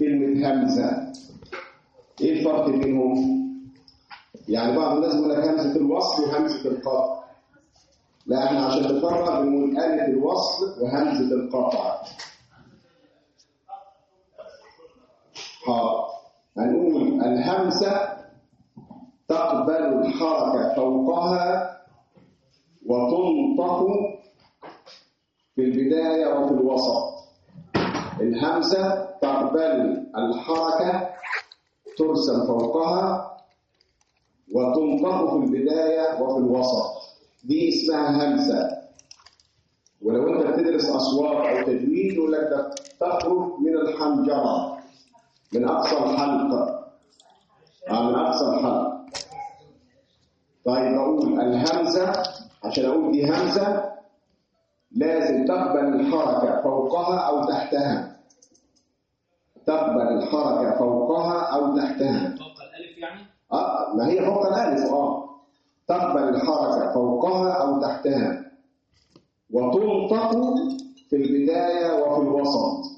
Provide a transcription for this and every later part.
كلمة همزة ايه الفرق بينهم؟ يعني بعض الناس بيقول لك همزة الوصل وهمزة القطع لا احنا عشان نفرق بنقول ألف الوصل وهمزة القطع حاضر هنقول الهمزة تقبل الحركة فوقها وتنطق في البداية وفي الوسط الهمزة تقبل الحركة ترسم فوقها وتنطق في البداية وفي الوسط دي اسمها همزة ولو انت بتدرس أصوات أو تجويد يقول لك ده تخرج من الحنجرة من أقصى الحلق آه من أقصى الحلق طيب أقول الهمزة عشان أقول دي همزة لازم تقبل الحركة فوقها أو تحتها تقبل الحركة فوقها أو تحتها فوق الألف يعني آه ما هي فوق الألف آه تقبل الحركة فوقها أو تحتها وتنطق في البداية وفي الوسط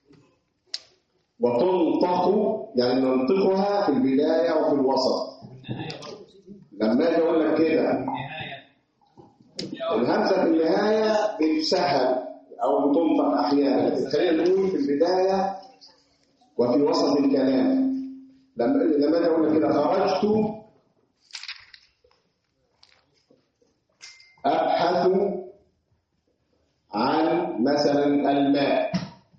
وتنطق يعني ننطقها في البداية وفي الوسط والنهاية برضه لما أجي أقول لك كده النهاية الهمزة في النهاية بتسهل أو بتنطق أحيانا لكن خلينا نقول في البداية وفي وسط الكلام لما لما أجي أقول لك كده خرجت أبحث عن مثلا الماء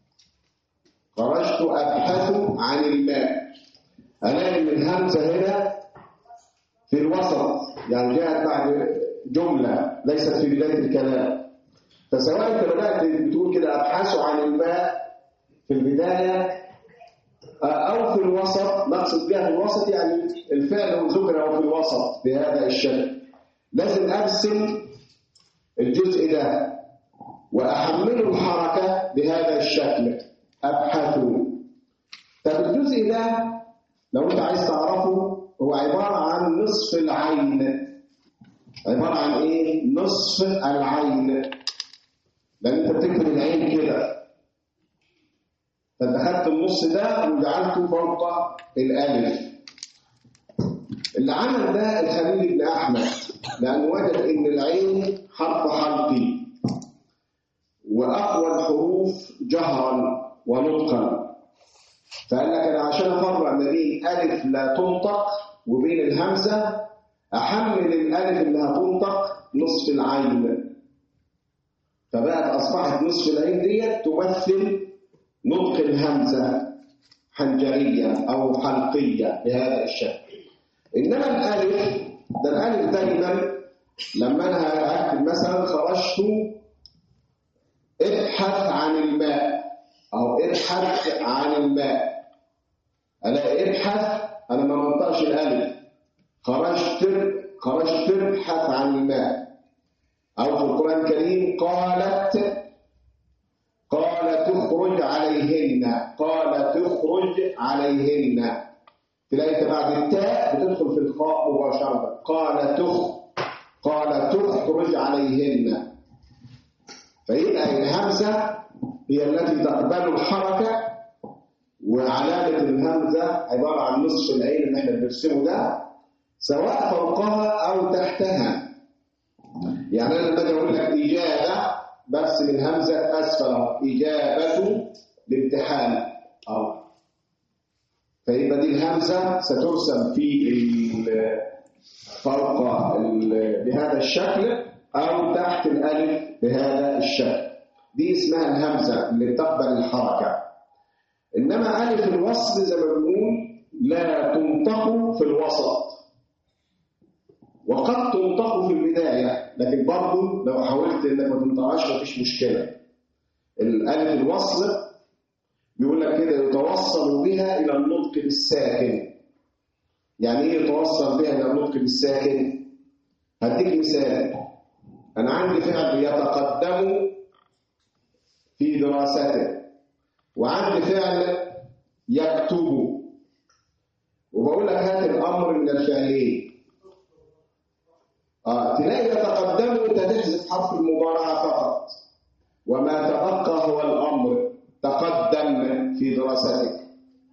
خرجت أبحث عن الماء ألاقي إن الهمزة هنا في الوسط يعني جاءت بعد جملة ليست في بداية الكلام فسواء انت بدأت بتقول كده أبحث عن الماء في البداية أو في الوسط نقصد بها في الوسط يعني الفعل ذكر أو في الوسط بهذا الشكل لازم أرسم الجزء ده وأحمله الحركة بهذا الشكل أبحث طب الجزء ده لو أنت عايز تعرفه هو عبارة عن نصف العين عبارة عن إيه؟ نصف العين لأن أنت بتكتب العين كده فأنت خدت النص ده وجعلته فوق الألف اللي عمل ده الخليل بن أحمد لأنه وجد إن العين حرف حلقي وأقوى الحروف جهرا ونطقا فقال لك أنا عشان أفرق ما بين ألف لا تنطق وبين الهمزة أحمل الألف اللي هتنطق نصف العين فبقت أصبحت نصف العين ديت تمثل نطق الهمزة حنجرية أو حلقية بهذا الشكل إنما الألف ده الألف دايما لما أنا أكتب مثلا خرجت ابحث عن الماء أو ابحث عن الماء أنا ابحث أنا ما منطقش الألف خرجت خرجت ابحث عن الماء أو في القرآن الكريم قالت قال تخرج عليهن قال تخرج عليهن تلاقي بعد التاء بتدخل في الخاء مباشرة قال تخ قال تخرج عليهن فيبقى الهمزة هي التي تقبل الحركة وعلامة الهمزة عبارة عن نصف العين اللي احنا بنرسمه ده سواء فوقها أو تحتها يعني أنا لما أجي أقول لك إجابة برسم الهمزة أسفل أهو إجابة الامتحان أهو فيبقى دي الهمزة سترسم في ال- فوق ال- بهذا الشكل أو تحت الألف بهذا الشكل دي اسمها الهمزة اللي تقبل الحركة إنما ألف الوصل زي ما بنقول لا تنطق في الوسط وقد تنطق في البداية لكن برضه لو حاولت إنك ما تنطقهاش مفيش مشكلة الألف الوصل بيقول لك كده يتوصل بها إلى النطق بالساكن يعني إيه يتوصل بها إلى النطق بالساكن؟ هديك مثال أنا عندي فعل يتقدم في دراسته وعندي فعل يكتب وبقول لك هات الأمر من الفعلين آه تلاقي يتقدم أنت تحذف حرف المضارعة فقط وما تبقى هو الأمر تقدم في دراستك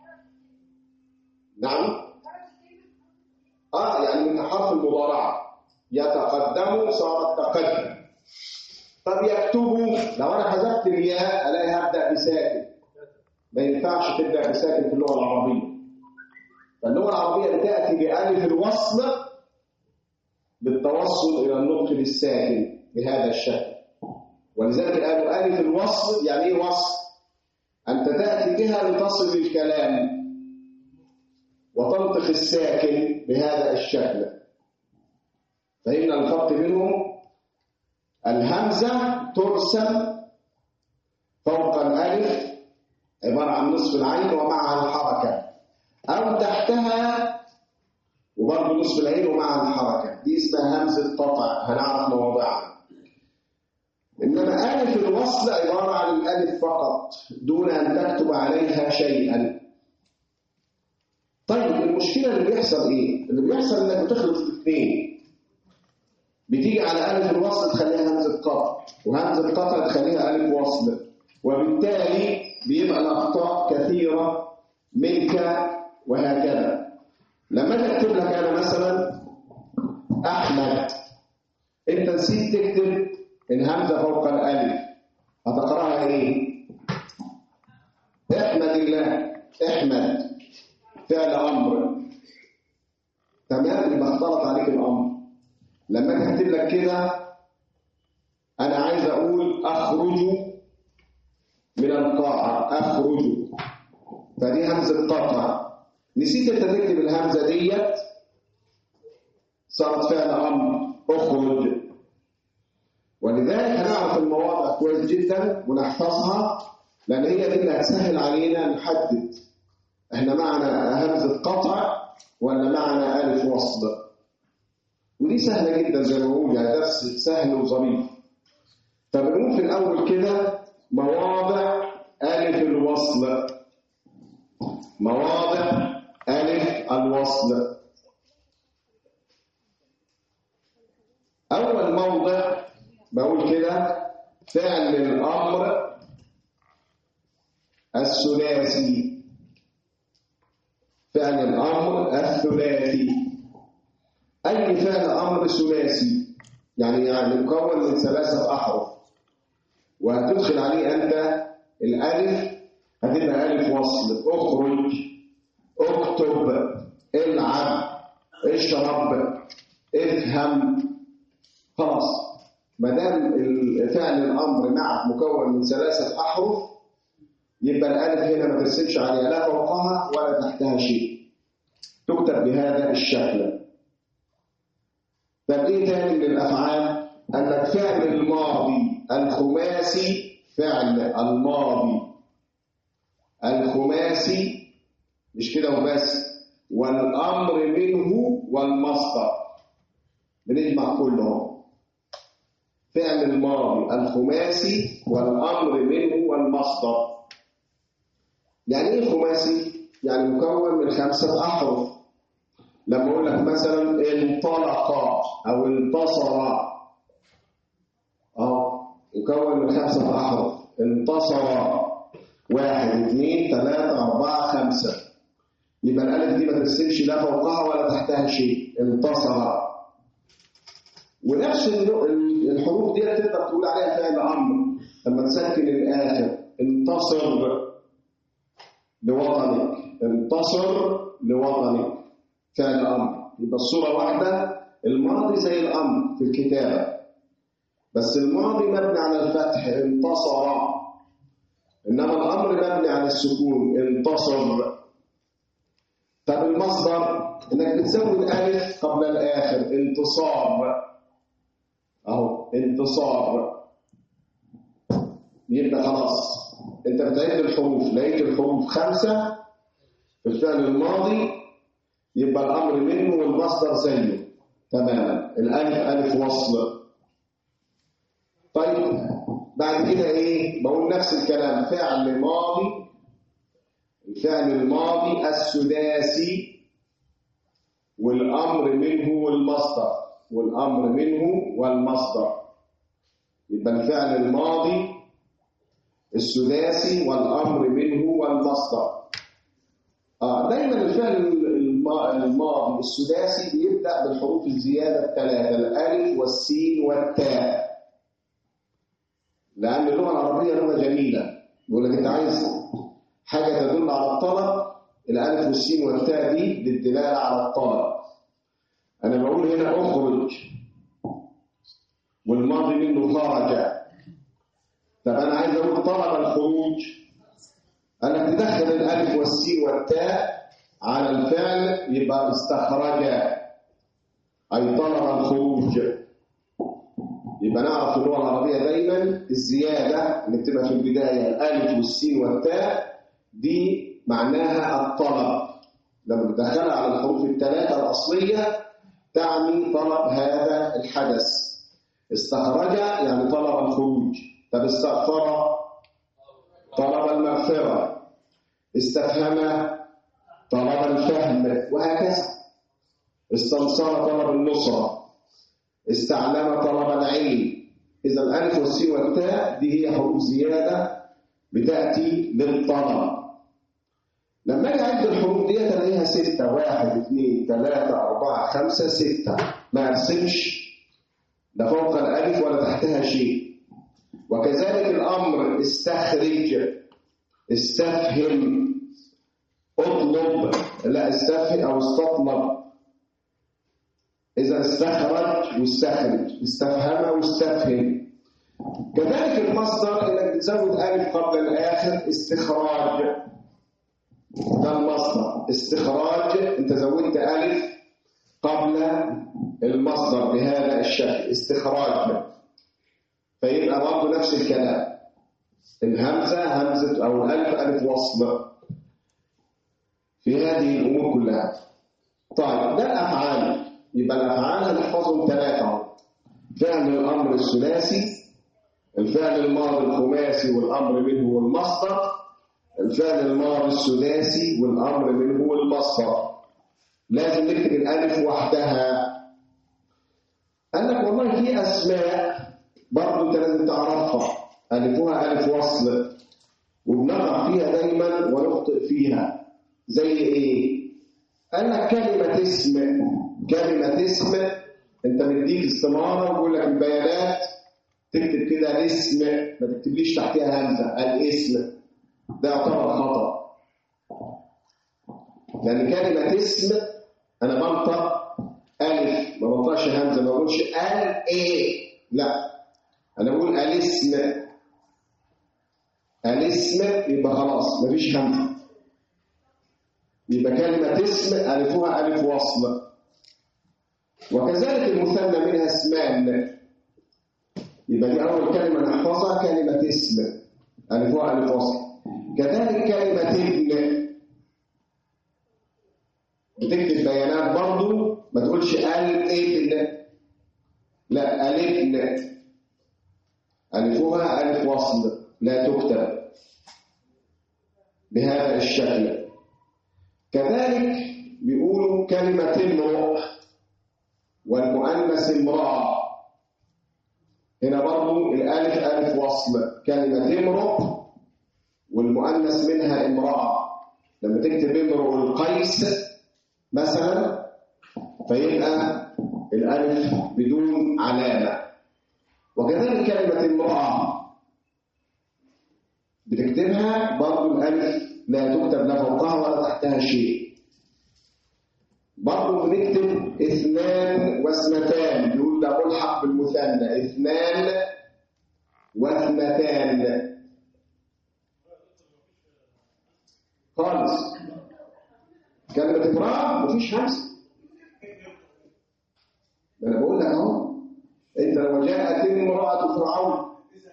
نعم اه يعني من حرف المضارعه يتقدم صار التقدم طب يكتبوا لو انا حذفت الياء الاقي هبدا بساكن ما ينفعش تبدا بساكن في اللغه العربيه فاللغه العربيه بتاتي بالف الوصل بالتوصل الى النطق بالساكن بهذا الشكل ولذلك قالوا الف الوصل يعني ايه وصل انت تاتي بها لتصل الكلام وتنطق الساكن بهذا الشكل فإن الفرق بينهم الهمزة ترسم فوق الألف عبارة عن نصف العين ومعها الحركة أو تحتها وبرضه نصف العين ومعها الحركة دي اسمها همزة قطع هنعرف مواضعها إنما ألف الوصل عبارة عن الألف فقط دون أن تكتب عليها شيئا طيب المشكلة اللي بيحصل إيه؟ اللي بيحصل إنك بتخلط الاثنين بتيجي على ألف الوصل تخليها همزة قطع وهمزة قطع تخليها ألف وصل وبالتالي بيبقى الأخطاء كثيرة منك وهكذا لما تكتب لك أنا مثلا أحمد أنت نسيت تكتب الهمزة فوق الألف هتقرأها إيه؟ احمد الله احمد فعل أمر تمام يبقى اختلط عليك الأمر لما اكتب لك كده أنا عايز أقول أخرج من القاعة أخرج فدي همزة قطع نسيت أنت تكتب الهمزة ديت صارت فعل أمر أخرج ولذلك هنعرف المواضع كويس جدا ونحفظها لأن هي دي اللي هتسهل علينا نحدد احنا معنا همزة قطع ولا معنا ألف وصل ودي سهلة جدا زي ما بقول يعني درس سهل وظريف فبنقول في الأول كده مواضع ألف الوصل مواضع ألف الوصل أول موضع بقول كده فعل الأمر الثلاثي فعل الأمر الثلاثي أي فعل أمر ثلاثي يعني يعني مكون من ثلاثة أحرف وهتدخل عليه أنت الألف هتبقى ألف وصل اخرج اكتب العب اشرب افهم خلاص ما دام فعل الأمر معك مكون من ثلاثة أحرف يبقى الألف هنا ما ترسمش عليها لا فوقها ولا تحتها شيء تكتب بهذا الشكل طب ايه تاني من الافعال انك فعل الماضي الخماسي فعل الماضي الخماسي مش كده وبس والامر منه والمصدر بنجمع كلهم فعل الماضي الخماسي والامر منه والمصدر يعني ايه خماسي يعني مكون من خمسه احرف لما اقول لك مثلا انطلق او انتصر اه مكون من خمسه احرف انتصر واحد اثنين ثلاثة أربعة خمسة يبقى الألف دي ما ترسمش لا فوقها ولا تحتها شيء انتصر ونفس الحروف دي تقدر تقول عليها فعل أمر لما تسكن الآخر انتصر لوطنك انتصر لوطنك فعل أمر يبقى الصورة واحدة الماضي زي الأمر في الكتابة بس الماضي مبني على الفتح انتصر إنما الأمر مبني على السكون انتصر طب المصدر إنك بتزود ألف قبل الآخر انتصار أهو انتصار يبقى خلاص أنت بتعد الحروف لقيت الحروف خمسة في الفعل الماضي يبقى الأمر منه والمصدر زيه تماما الألف ألف وصل طيب بعد كده إيه بقول نفس الكلام فعل ماضي الفعل الماضي السداسي والأمر منه والمصدر والأمر منه والمصدر يبقى الفعل الماضي السداسي والأمر منه والمصدر اه دايما الفعل الم- الماضي السداسي بيبدا بالحروف الزياده الثلاثه الالف والسين والتاء لان اللغه العربيه لغه جميله يقول لك انت عايز حاجه تدل على الطلب الالف والسين والتاء دي للدلاله على الطلب انا بقول هنا اخرج والماضي منه خرج طب انا عايز اقول طلب الخروج انا تدخل الالف والسين والتاء على الفعل يبقى استخرج اي طلب الخروج يبقى نعرف في اللغه العربيه دايما الزياده اللي بتبقى في البدايه الالف والسين والتاء دي معناها الطلب لما بتدخلها على الحروف الثلاثه الاصليه تعني طلب هذا الحدث استخرج يعني طلب الخروج طب استغفر طلب المغفرة استفهم طلب الفهم وهكذا استنصر طلب النصرة استعلم طلب العلم إذا الألف والسين والتاء دي هي حروف زيادة بتأتي للطلب لما أجي أعد الحروف دي ألاقيها ستة واحد اثنين ثلاثة أربعة خمسة ستة ما أرسمش لا فوق الألف ولا تحتها شيء وكذلك الأمر استخرج استفهم اطلب لا استفهم أو استطلب إذا استخرج واستخرج استفهم واستفهم كذلك المصدر إنك تزود ألف قبل الآخر استخراج ده المصدر استخراج أنت زودت ألف قبل المصدر بهذا الشكل استخراج فيبقى برضه نفس الكلام الهمزة همزة أو الألف ألف وصل في هذه الأمور كلها طيب ده الأفعال يبقى الأفعال هنحفظهم ثلاثة فعل الأمر الثلاثي الفعل الماضي الخماسي والأمر منه والمصدر الفعل الماضي السداسي والأمر منه والمصدر لازم نكتب الألف وحدها قال لك والله في أسماء برضه أنت لازم تعرفها ألفها ألف وصل وبنقع فيها دايما ونخطئ فيها زي إيه؟ قال لك كلمة اسم كلمة اسم أنت مديك استمارة ويقول لك البيانات تكتب كده الاسم ما تكتبليش تحتها همزة الاسم ده يعتبر خطأ لأن كلمة اسم أنا بنطق ألف ما بنطقش همزة ما بقولش ال إيه لا أنا بقول الاسم الاسم يبقى خلاص مفيش همزة يبقى كلمة اسم ألفها ألف وصل وكذلك المثنى منها اسمان يبقى دي أول كلمة نحفظها كلمة اسم ألفها ألف وصل كذلك كلمة ابن بتكتب بيانات برضو ما تقولش الابن لا الابن ألفها ألف وصل لا تكتب بهذا الشكل كذلك بيقولوا كلمة امرؤ والمؤنث امرأة هنا برضو الألف ألف وصل كلمة امرؤ والمؤنث منها امرأة لما تكتب امرؤ القيس مثلا فيبقى الألف بدون علامة وكذلك كلمة امرأة بتكتبها برضو الألف لا تكتب لا فوقها ولا تحتها شيء برضو بنكتب اثنان واسمتان يقول ده ملحق بالمثنى اثنان واثنتان خالص كلمة امرأة مفيش همزة ما انا بقول لك اهو انت لو جاءت امرأة فرعون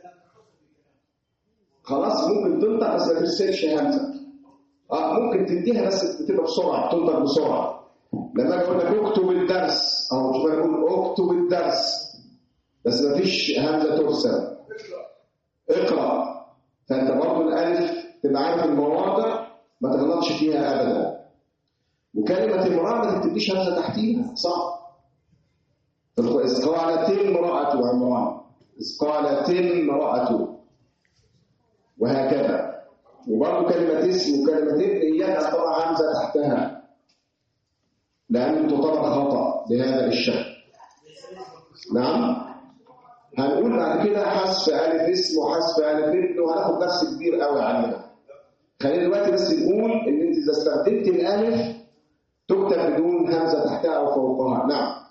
خلاص ممكن تنطق بس ما ترسلش همزة اه ممكن تديها بس تبقى بسرعة تنطق بسرعة لما اجي اقول لك اكتب الدرس او مش بقول اكتب الدرس بس ما فيش همزة ترسل اقرأ فانت برضه الالف تبقى عارف المواضع ما تغلطش فيها ابدا وكلمة امرأة ما تكتبليش همزة تحتيها صح إذ قالت امرأة عمران إذ قالت امرأة وهكذا وبرضه كلمة اسم وكلمة ابن إياها طبعا همزة لأنه تعتبر خطأ بهذا الشكل نعم هنقول بعد كده حذف ألف اسم وحذف ألف ابن وهناخد درس كبير قوي عنها خلينا دلوقتي بس نقول إن أنت إذا استخدمت الألف تكتب بدون همزة تحتها أو فوقها نعم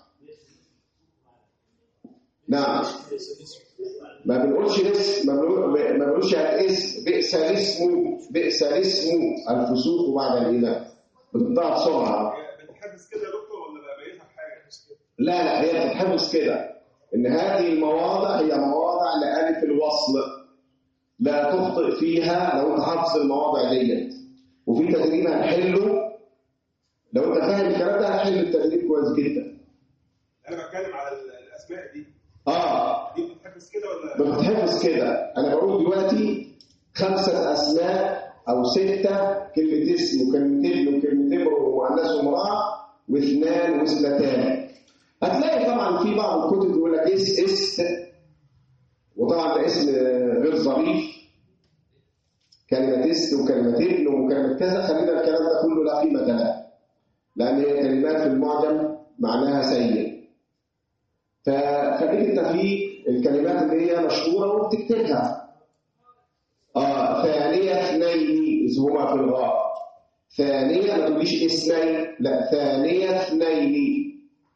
نعم ما بنقولش اسم ما بنقول- ما بنقولش اسم بئس الاسم بئس الاسم الفسوق بعد الإيمان بتضاع بسرعة بتحدث كده يا دكتور ولا بقيتها بحاجه؟ لا لا هي بتتحفظ كده ان هذه المواضع هي مواضع لألف الوصل لا تخطئ فيها لو انت حافظ المواضع ديت وفي تدريب هنحله لو انت فاهم الكلام ده هتحل التدريب كويس جدا انا بتكلم على ال- الاسماء دي اه دي بتتحدث كده ولا بتتحفظ كده انا بقول دلوقتي خمسة اسماء او ستة كلمة اسم وكلمتين وكلمتين ومؤنث وامرأة واثنان واثنتان هتلاقي طبعا في بعض الكتب يقول لك اس است وطبعا ده اسم غير ظريف كلمة است وكلمة ابن وكلمة كذا خلينا الكلام ده كله لا قيمة له لأن هي كلمات في المعجم معناها سيء فخليك انت في الكلمات اللي هي مشهورة وبتكتبها آه ثانية اثنين إذ هما في الغار ثانية ما تقوليش اثنين لا ثانية اثنين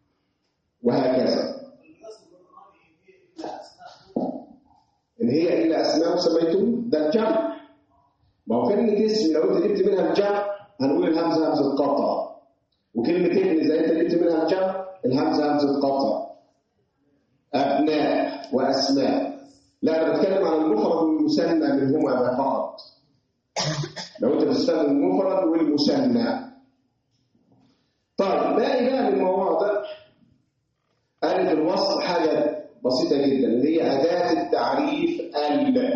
وهكذا إن هي إلا أسماء سميتم ده الجمع ما هو كلمة اسم لو أنت جبت منها الجمع هنقول الهمزة همزة قطع وكلمة ابن إذا أنت جبت منها الجمع الهمزة همزة قطع أبناء وأسماء لا أنا بتكلم عن المفرد والمثنى منهما ما فقط لو أنت بتستخدم المفرد والمثنى طيب باقي بقى من المواضع ألف الوصل حاجة بسيطة جدا اللي هي أداة التعريف ال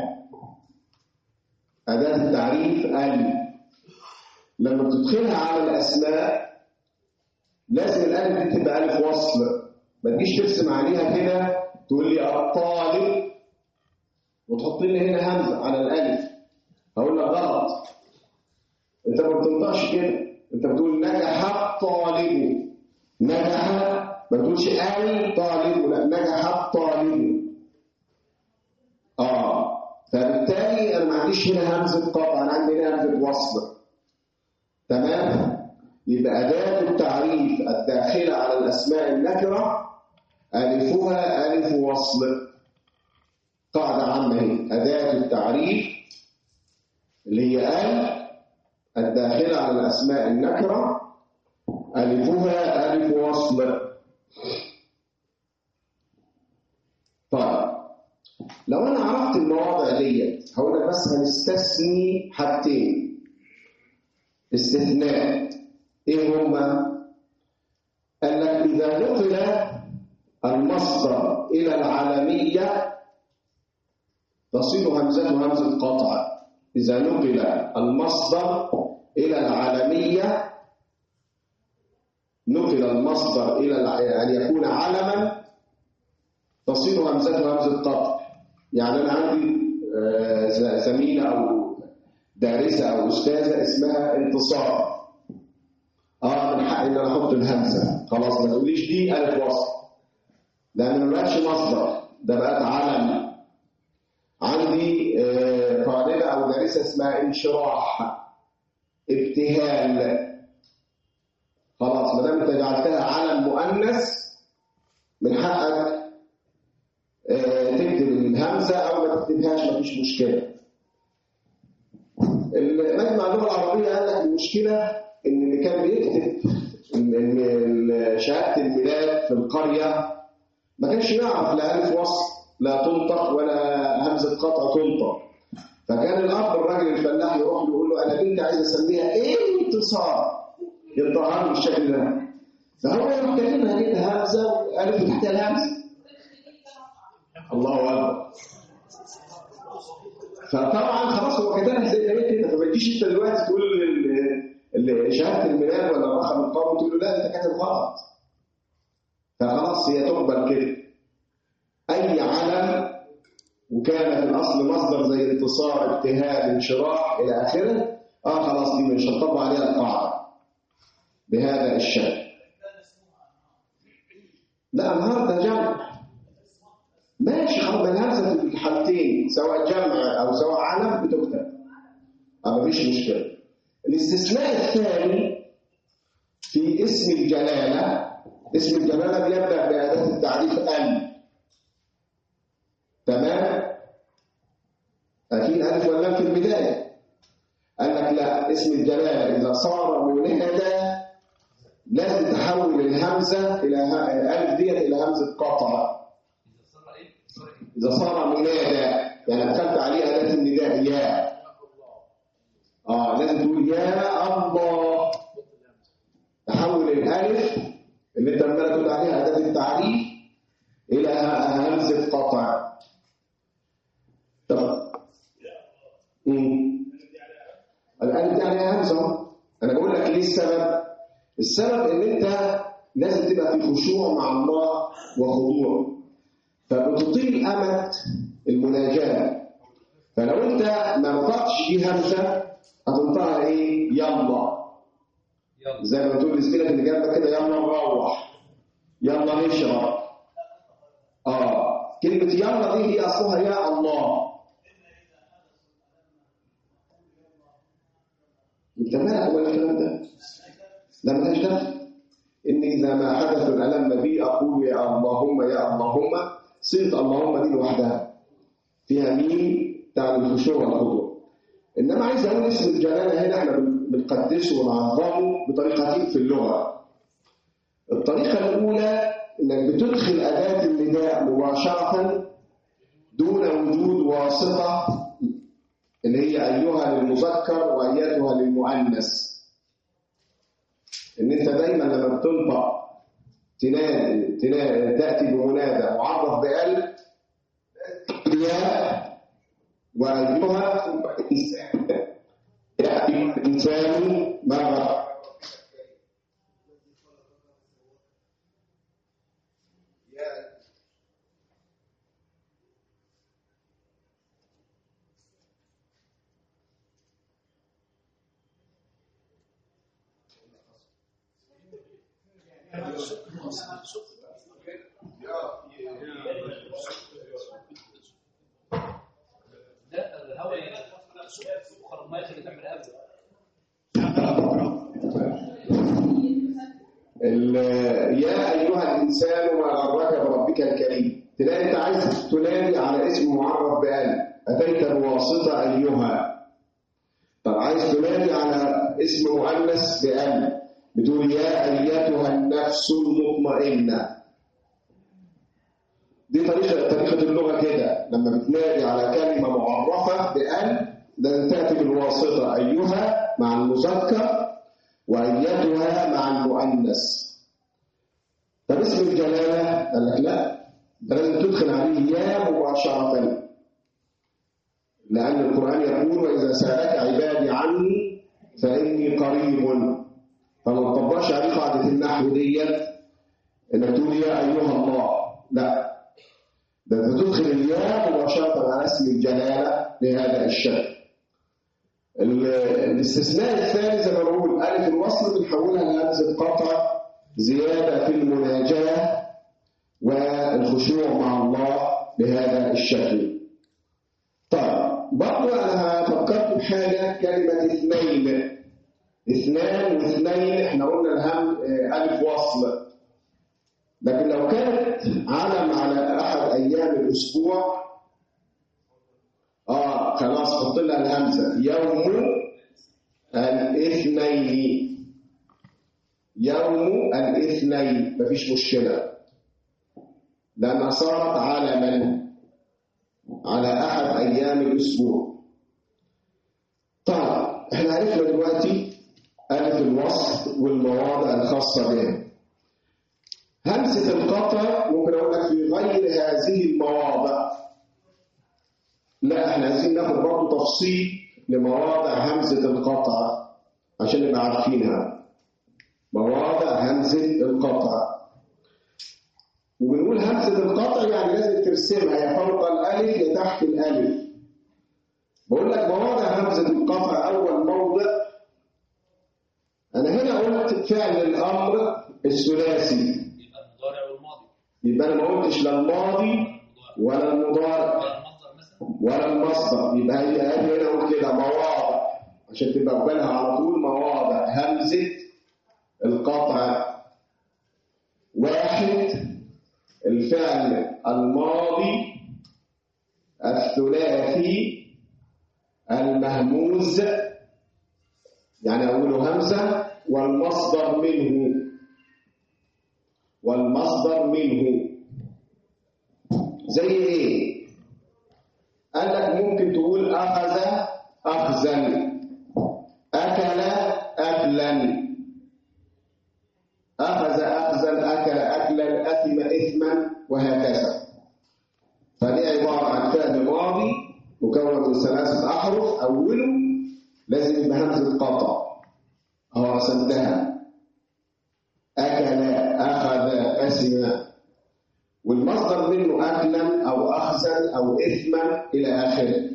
أداة التعريف ال لما بتدخلها على الأسماء لازم الألف دي تبقى ألف وصل ما تجيش ترسم عليها كده تقول لي الطالب وتحط لي هنا همزة على الألف هقول لك غلط أنت ما بتنطقش كده أنت بتقول نجح الطالب نجح ما بتقولش الطالب لا نجح الطالب اه فبالتالي انا ما عنديش هنا همزه قطع انا عندي هنا همزه وصل تمام يبقى اداه التعريف الداخله على الاسماء النكره الفها الف وصل قاعده عامه هي اداه التعريف اللي هي ال الداخله على الاسماء النكره الفها الف وصل طيب لو انا عرفت المواضع ديت هقول لك بس هنستثني حاجتين استثناء ايه هما قال لك اذا نقل المصدر الى العالميه تصير همزته همزه قطع اذا نقل المصدر الى العالميه نقل المصدر الى الع- ان يكون علما تصير همزته همزه قطع يعني انا عندي آه، ز- زميله او دارسه او استاذه اسمها انتصار اه من حقي ان انا احط الهمزه خلاص ما تقوليش دي الف وصل لان ما بقتش مصدر ده بقت علم عندي آه، طالبه او دارسه اسمها انشراح ابتهال خلاص ما دام انت جعلتها علم مؤنث من حقك آه، تكتب الهمزه او ما تكتبهاش مفيش مشكله مجمع اللغه العربيه قال لك المشكله ان اللي كان بيكتب ان إن شهاده الميلاد في القريه ما كانش يعرف لا الف وصل لا تنطق ولا همزه قطع تنطق فكان الاب الراجل الفلاح يروح له يقول له انا بنتي عايز اسميها ايه انتصار ينطقها له بالشكل ده فهو يروح كاتبها كده همزه والف تحتها الهمزه الله اكبر فطبعا خلاص هو كتبها زي ما هي كده فما تجيش انت دلوقتي تقول ال- ال- شهاده الميلاد ولا رقم القوم تقول له لا انت كاتب غلط فخلاص هي تقبل كده اي علم وكان في الاصل مصدر زي انتصار ابتهال انشراح الى اخره اه خلاص دي مش هنطبق عليها القاعده بهذا الشكل لا النهارده جمع ماشي خلاص الهمزه في الحالتين سواء جمع او سواء علم بتكتب ما مفيش مشكله الاستثناء الثاني في اسم الجلاله اسم الجلاله بيبدا باداه التعريف ال تمام اكيد الف واللام في البدايه قال لك لا اسم الجلاله اذا صار منادى لازم تحول الهمزه الى ه- الالف ديت الى همزه قطع إذا صار إيه؟ صار إيه؟ إذا صار منادى يعني أدخلت عليه أداة النداء يا آه لازم تقول يا الله تحول الألف اللي أنت عمال تقول عليها أداة التعريف إلى ه- همزة قطع طب مم. الألف دي عليها همزة أنا بقول لك ليه السبب؟ السبب إن أنت لازم تبقى في خشوع مع الله وخضوع فبتطيل أمد المناجاة فلو أنت ما نطقتش دي همزة هتنطقها إيه؟ يلا يلا زي ما تقول لزميلك اللي جنبك كده يلا نروح يلا نشرب اه كلمة يلا دي هي أصلها يا الله انت مالك ولا الكلام ده؟ لا مالهاش دخل إن إذا ما حدث الألم بي أقول يا اللهم يا اللهم صيغة اللهم دي لوحدها فيها ميم تعني الخشوع والخضوع إنما عايز أقول اسم الجلالة هنا إحنا بن- بنقدسه ونعظمه بطريقتين في اللغة الطريقة الأولى إنك بتدخل أداة النداء مباشرة دون وجود واسطة اللي هي أيها للمذكر وأيتها للمؤنث ان انت دايما لما بتنطق تنادي تنادي تاتي بمنادى معرف بال يا وايها ثم انسان ياتي الانسان مره ده الهواء يخرج المية اللي تعمل قبل ال- يا ايها الانسان ما غرك بربك الكريم تلاقي انت عايز تنادي على اسم معرف بال اتيت بواسطه ايها طب عايز تنادي على اسم مؤنث بال بتقول يا ايتها النفس المطمئنه دي طريقه طريقه اللغه كده لما بتنادي على كلمه معرفه بال لازم تاتي بالواسطه ايها مع المذكر وأيتها مع المؤنث طب اسم الجلالة قال لك لا ده لازم تدخل عليه يا مباشرة لأن القرآن يقول وإذا سألك عبادي عني فإني قريب فما تطبقش عليه قاعدة النحو ديت إنك تقول يا أيها الله لا ده أنت تدخل الياء مباشرة على اسم الجلالة بهذا الشكل ال- الاستثناء الثاني زي ما بقول ألف الوصل بنحولها لهمزة قطع زيادة في المناجاة والخشوع مع الله بهذا الشكل. طيب برضه أنا هفكركم بحاجة كلمة اثنين اثنان واثنين احنا قلنا الهم آه، ألف وصل لكن لو كانت علم على أحد أيام الأسبوع اه خلاص حط لها الهمزه يوم الاثنين يوم الاثنين مفيش مشكله لانها صارت علما على احد ايام الاسبوع طيب احنا عرفنا دلوقتي الف الوصل والمواضع الخاصه بها همزه القطع ممكن اقول لك في غير هذه المواضع لا احنا عايزين ناخد برضه تفصيل لمواضع همزة القطع عشان نبقى عارفينها مواضع همزة القطع وبنقول همزة القطع يعني لازم ترسمها يا فوق الألف يا تحت الألف بقول لك مواضع همزة القطع أول موضع أنا هنا قلت فعل الأمر الثلاثي يبقى المضارع والماضي يبقى انا ما قلتش لا الماضي ولا المضارع المصدر مثلا ولا المصدر يبقى هي هي هنا اقول كده مواضع عشان تبقى في بالها على طول مواضع همزه القطع واحد الفعل الماضي الثلاثي المهموز يعني أوله همزة والمصدر منه والمصدر منه زي ايه قال لك ممكن تقول أخذ أخذا أكل أكلا أخذ أخذا أكل أكلا أثم إثما وهكذا فدي عبارة عن فعل ماضي مكون من ثلاثة أحرف أوله لازم يبقى همزة قطع أو رسمتها أكل أخذ أسم والمصدر منه أكلا أو أخزا أو إثما إلى آخره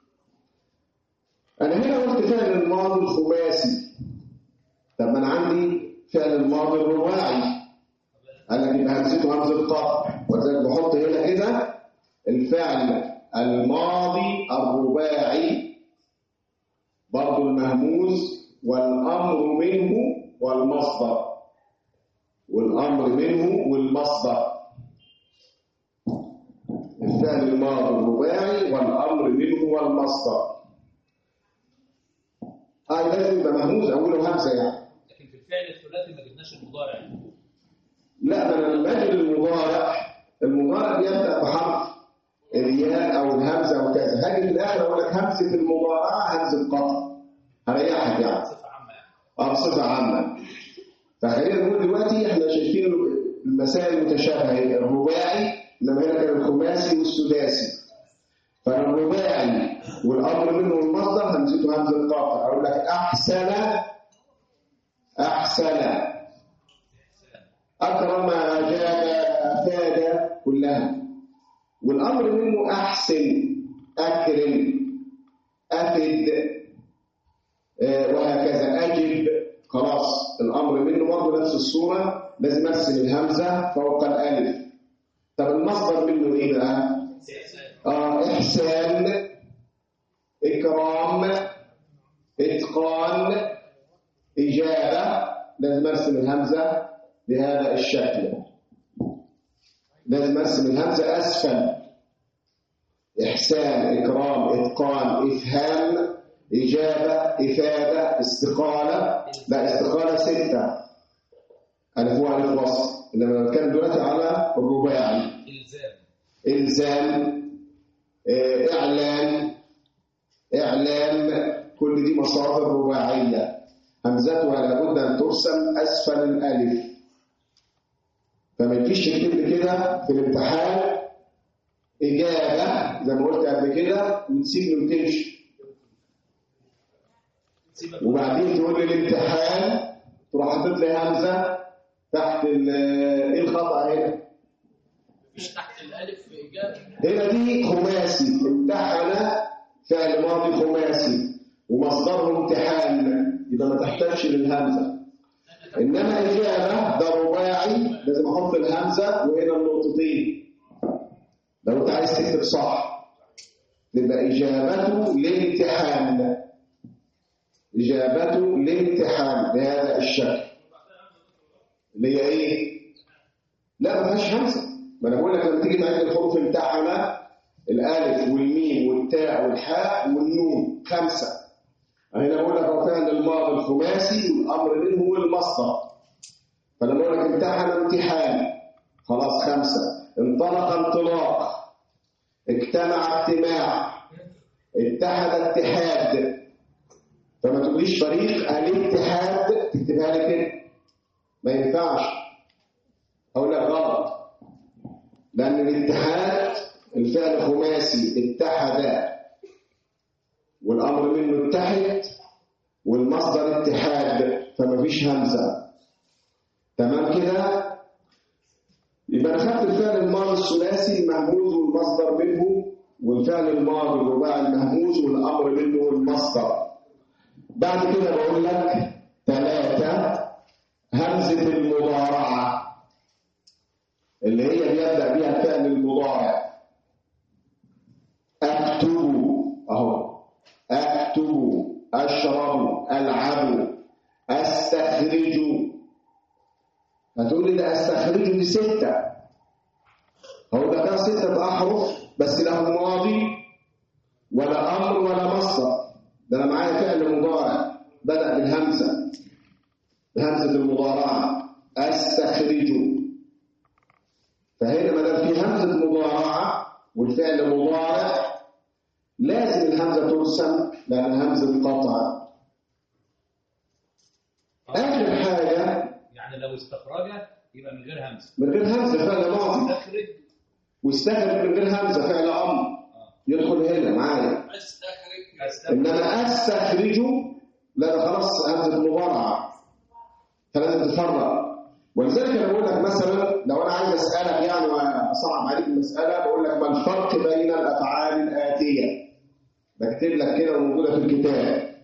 أنا هنا قلت فعل الماضي الخماسي طب ما أنا عندي فعل الماضي الرباعي قال لك يبقى همزته همزة قطع ولذلك بحط هنا كده الفعل الماضي الرباعي برضه المهموز والأمر منه والمصدر والأمر منه والمصدر الفعل الماضي الرباعي والأمر منه والمصدر آه لازم يبقى مهموز أوله همزة يعني لكن في الفعل الثلاثي ما جبناش المضارع لا ما انا لما اجي للمضارع المضارع بيبدا بحرف الياء او الهمزه وكذا هاجي في الاخر اقول لك همزه المضارعه همزه قطع هريحك يعني صفة عامة يعني اه بصفه عامه فخلينا نقول دلوقتي احنا شايفين المسائل متشابهه هي الرباعي انما هنا كان الخماسي والسداسي فالرباعي والامر منه المصدر همزته همزه قطع اقول لك احسن احسن أكرم أجاب أفاد كلها والأمر منه أحسن أكرم أفد آه، وهكذا أجب خلاص الأمر منه برضه نفس الصورة لازم أرسم الهمزة فوق الألف طب المصدر منه إيه بقى؟ آه إحسان إكرام إتقان إجابة لازم أرسم الهمزة بهذا الشكل لازم أرسم الهمزة أسفل إحسان إكرام إتقان إفهام إجابة إفادة استقالة لا استقالة ستة ألف وألف وصل إنما بتكلم دلوقتي على الرباعي إلزام إلزام آه، إعلان إعلام كل دي مصادر رباعية همزتها لابد أن ترسم أسفل الألف فما تجيش تكتب لي كده في الامتحان إجابة زي ما قلت قبل كده وتسيبني وتمشي سيبك وبعدين تقول لي الامتحان تروح حاطط لي همزة تحت ال- إيه الخطأ هنا؟ مش تحت الألف إجابة هنا دي خماسي امتحن فعل ماضي خماسي ومصدره امتحان يبقى ما تحتاجش للهمزه انما اجابه ده رباعي لازم احط الهمزه وهنا النقطتين لو انت عايز تكتب صح تبقى اجابته لامتحان اجابته لامتحان بهذا الشكل اللي هي ايه لا ما فيهاش همزه ما انا بقول لك لما تيجي معاك الحروف امتحنه الالف والميم والتاء والحاء والنون خمسه هنا بقول لك هو فعل الماضي الخماسي والامر منه هو المصدر فلما اقول لك امتحن امتحان خلاص خمسه انطلق انطلاق اجتمع اجتماع اتحد اتحاد فما تقوليش فريق الاتحاد تكتبها لي كده ما ينفعش اقول لك غلط لأن الاتحاد الفعل خماسي اتحد والأمر منه اتحد والمصدر اتحاد فما فيش همزة تمام كده يبقى أنا خدت الفعل الماضي الثلاثي المهموز والمصدر منه والفعل الماضي الرباعي المهموز والأمر منه والمصدر بعد كده بقول لك ثلاثة همزة المضارعة اللي هي بيبدأ بها الفعل المضارع أكتب أهو أكتب أشرب ألعب أستخرج هتقول لي ده أستخرج دي ستة هو ده كان ستة أحرف بس له ماضي ولا أمر ولا مصدر ده أنا معايا فعل مضارع بدأ بالهمزة بهمزة المضارعة أستخرج فهنا ما دام في همزة مضارعة والفعل مضارع لازم الهمزة ترسم لأنها همزة قطع آخر حاجة يعني لو استخرج يبقى من غير همزه من غير همزة فعل ماضي استخرج واستخرج من غير همزة فعل أمر يدخل هنا معايا استخرج استخرج إنما أستخرج لا ده خلاص همزة مضارعة فلازم تفرق ولذلك انا بقول لك مثلا لو انا عايز اسالك يعني واصعب عليك المساله بقول لك ما الفرق بين الافعال الاتيه بكتب لك كده وموجوده في الكتاب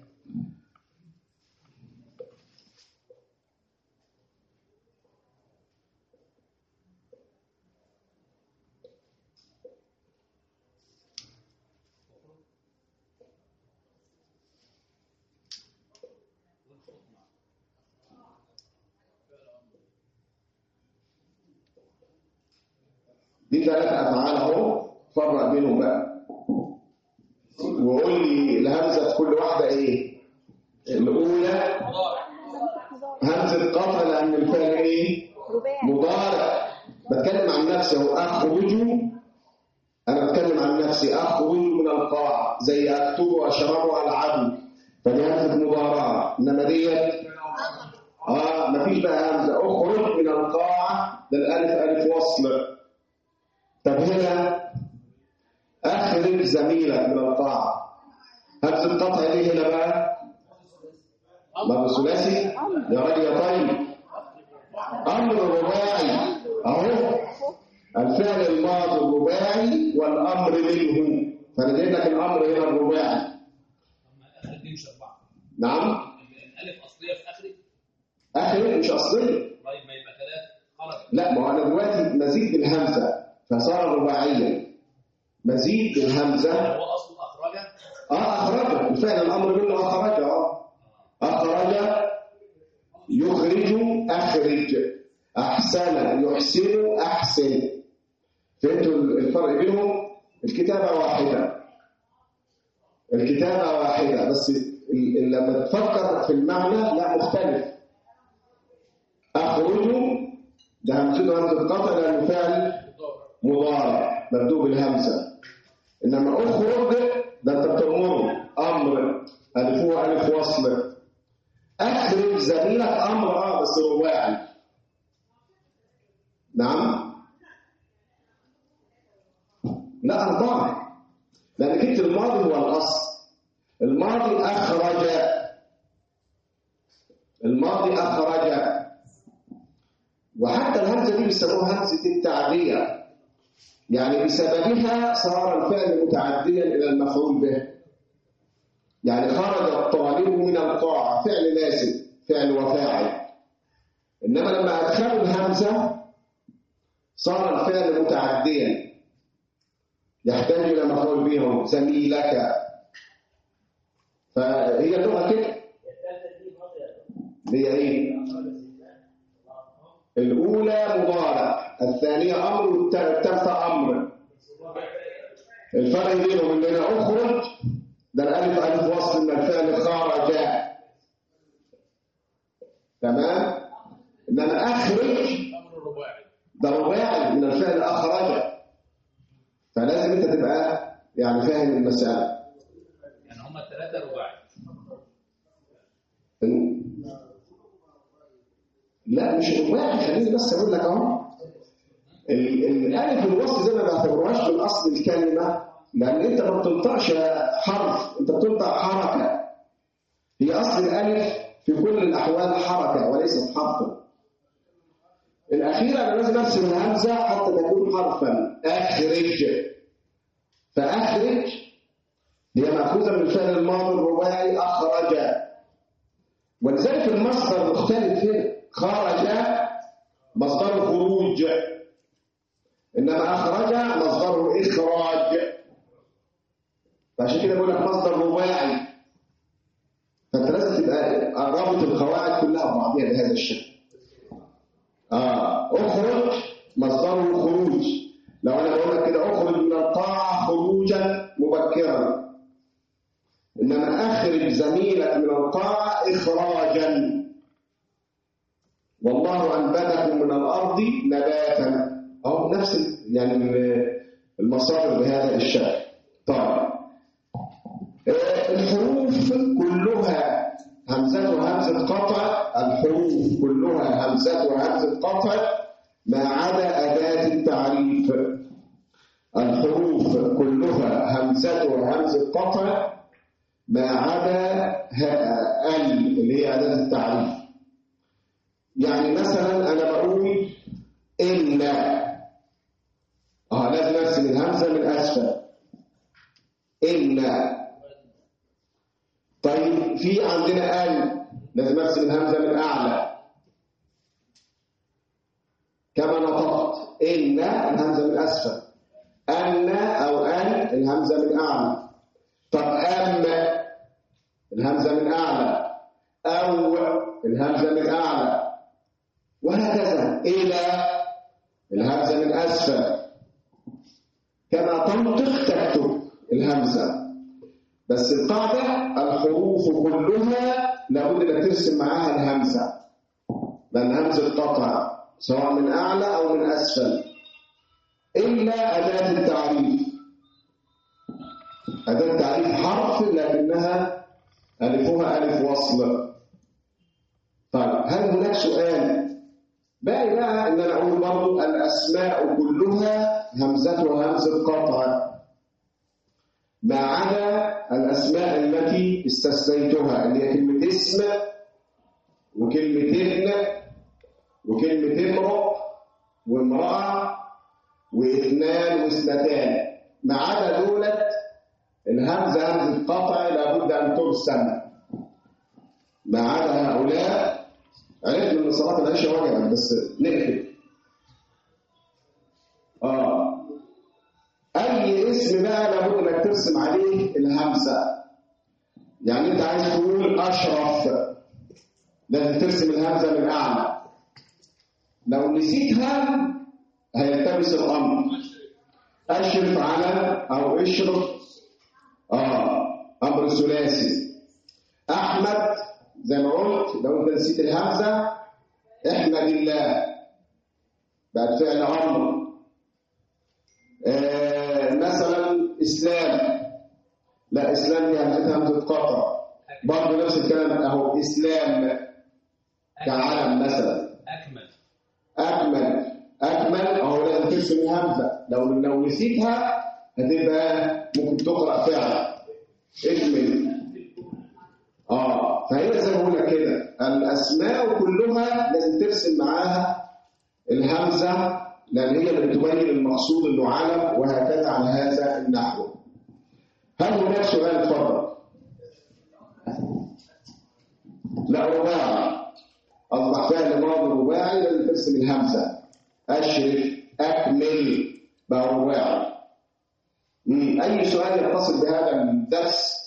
دي ثلاث افعال اهو فرق بينهم بقى وقول لي الهمزه في كل واحده ايه الاولى همزه قطع لان الفعل ايه رباعي مضارع بتكلم عن نفسي اهو اخرج انا بتكلم عن نفسي اخرج من القاع زي اكتب واشرب والعب فدي همزه مضارعه انما ديت اه مفيش بقى همزه اخرج من القاعه ده الالف الف وصل طب هنا اخرج زميلك من القاعه همزه قطع دي هنا بقى ضرب ثلاثي يا راجل يا طيب امر رباعي اهو الفعل الماضي الرباعي والامر منه فانا جايب لك الامر هنا الرباعي اما اخرج دي مش اربعه نعم الالف اصليه في اخرج اخر مش اصليه طيب ما يبقى ثلاث خرج لا ما هو انا دلوقتي مزيد بالهمزه فصار رباعيا مزيد بالهمزه هو اصله اخرج اه اخرجه الفعل الامر منه اخرجه اه اخرج يخرج اخرج احسن يحسن احسن فهمتوا الفرق بينهم الكتابه واحده الكتابه واحده بس ال- ال- لما تفكر في المعنى لا مختلف اخرج ده همزته همزه قطع لانه فعل مضارع مبدوء بالهمزه انما اخرج ده انت بتأمره امر الف هو الف وصل اخرج زميلك امر اه بس رباعي نعم لا اربعه لان جبت الماضي هو الاصل الماضي اخرج الماضي اخرج وحتى الهمزه دي بيسموها همزه التعديه يعني بسببها صار الفعل متعديا الى المفعول به يعني خرج الطالب من القاعه فعل لازم فعل وفاعل انما لما ادخلوا الهمزه صار الفعل متعديا يحتاج الى مفعول به زميلك فهي اللغه كده هي ايه الاولى مضارع الثانيه امر والثالثه امر الفرق بينهم ان انا اخرج ده الالف الف وصل من الفعل خرج تمام ان انا اخرج امر رباعي ده رباعي من الفعل اخرج فلازم انت تبقى يعني فاهم المساله يعني هم الثلاثه رباعي لا مش رباعي خليني بس اقول لك اهو ال- الالف الوصل زي ما بعتبروهاش من اصل الكلمه لان انت ما بتنطقش حرف انت بتنطق حركه هي اصل الالف في كل الاحوال حركه وليست حرفا الاخيره انا لازم ارسم الهمزه حتى تكون حرفا اخرج فاخرج هي ماخوذه من الفعل الماضي الرباعي اخرج ولذلك المصدر مختلف هنا خرج مصدر خروج إنما أخرج مصدره إخراج فعشان كده بقول لك مصدر رباعي فأنت لازم تبقى رابط القواعد كلها ببعضها بهذا الشكل آه أخرج مصدره خروج لو أنا بقول لك كده أخرج من القاعة خروجا مبكرا إنما أخرج زميلك من القاعة إخراجا والله أنبتكم من الأرض نباتا أو نفس ال- يعني ال- المصادر بهذا الشكل طيب آه، الحروف كلها همزة همزة قطع الحروف كلها همزة همزة قطع ما عدا أداة التعريف الحروف كلها همزة همزة قطع ما عدا ه- ال اللي هي أداة التعريف يعني مثلا أنا بقول إن اه لازم أرسم الهمزة من أسفل إن طيب في عندنا ال لازم أرسم الهمزة من أعلى كما نطقت إن الهمزة من أسفل أن أو أن الهمزة من أعلى طب أم الهمزة من أعلى أو الهمزة من أعلى وهكذا إلى الهمزة من أسفل كما تنطق تكتب الهمزة بس القاعدة الحروف كلها لابد انك ترسم معاها الهمزة لأن همزة قطع سواء من أعلى أو من أسفل إلا أداة التعريف أداة التعريف حرف لكنها ألفها ألف وصل طيب هل هناك سؤال باقي بقى ان انا اقول برضه الاسماء كلها همزتها همزه قطع ما عدا الاسماء التي استثنيتها اللي هي كلمه اسم وكلمه ابن وكلمه امرؤ وامراه واثنان واثنتان ما عدا دولت الهمزه همزه قطع لابد ان ترسم ما عدا هؤلاء عرفنا ان صلاه العشاء وجبت بس نقفل اه اي اسم بقى لابد انك ترسم عليه الهمزه يعني انت عايز تقول اشرف لازم ترسم الهمزه من اعلى لو نسيتها هيلتبس الامر اشرف على او اشرف اه امر ثلاثي احمد زي ما قلت لو انت نسيت الهمزه احمد الله بعد فعل امر آه مثلا اسلام لا اسلام دي همزتها همزه قطع برضه نفس الكلام اهو اسلام كعلم مثلا أكمل اكمل اكمل اهو لازم ترسم الهمزه لو لو نسيتها هتبقى ممكن تقرا فعل اكمل اه فهي زي ما بقول لك كده الاسماء كلها لازم ترسم معاها الهمزه لان هي اللي بتبين المقصود انه علم وهكذا على هذا النحو هل هناك سؤال اتفضل لا رباعي اصبح فعل ماضي رباعي لازم ترسم الهمزه اشرف اكمل بقى رباعي مم. اي سؤال يتصل بهذا الدرس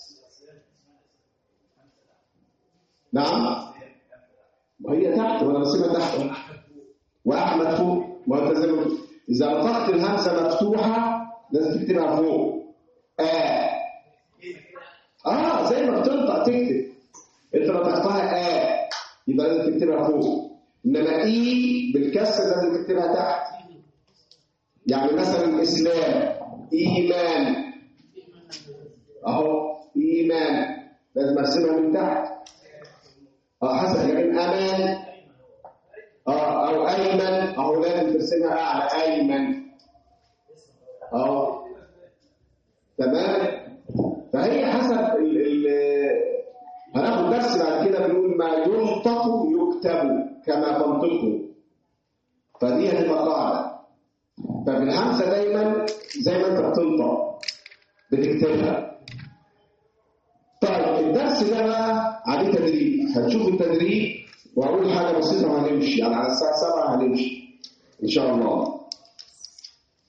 نعم وهي تحت وانا بسيبها تحت واحمد فوق ما انت زي ما قلت. اذا نطقت الهمزه مفتوحه لازم تكتبها فوق اه اه زي ما بتنطق تكتب انت نطقتها اه يبقى لازم تكتبها فوق انما اي بالكسر لازم تكتبها تحت يعني مثلا اسلام ايمان اهو ايمان لازم ارسمها من تحت اه حسب يعني امان اه او ايمن اهو لازم ترسمها اعلى ايمن اه تمام فهي حسب ال ال هناخد درس بعد كده بنقول ما ينطق يكتب كما تنطقه فدي هتبقى قاعده ففي الهمزه دايما زي ما انت بتنطق بتكتبها طيب الدرس ده بقى عليه تدريب هنشوف التدريب واقول حاجه بسيطه وهنمشي يعني على الساعه 7 هنمشي ان شاء الله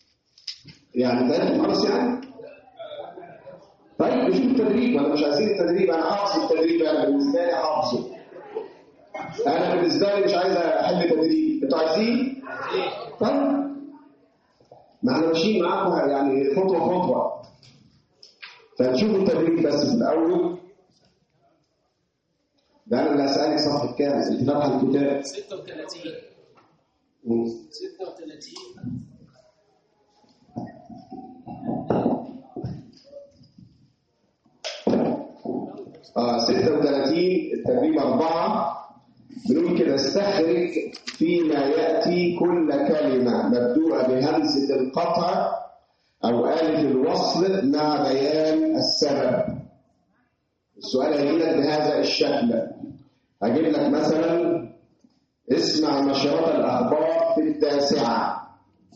يعني تعرف خلاص يعني طيب نشوف التدريب ولا مش عايزين التدريب انا حافظ التدريب انا بالنسبه لي حافظه انا بالنسبه لي مش عايز احل تدريب انتوا عايزين طيب ما احنا ماشيين معاكم يعني خطوه خطوه فنشوف التدريب بس في الاول ده انا اللي هسالك صفحه كام انت فاتحه الكتاب 36 مم. 36 اه 36 التدريب أربعة بنقول كده استخرج فيما يأتي كل كلمة مبدوءة بهمزة القطع أو ألف الوصل مع بيان السبب السؤال هيجي لك بهذا الشكل هجيب لك مثلا اسمع نشرات الأخبار في التاسعة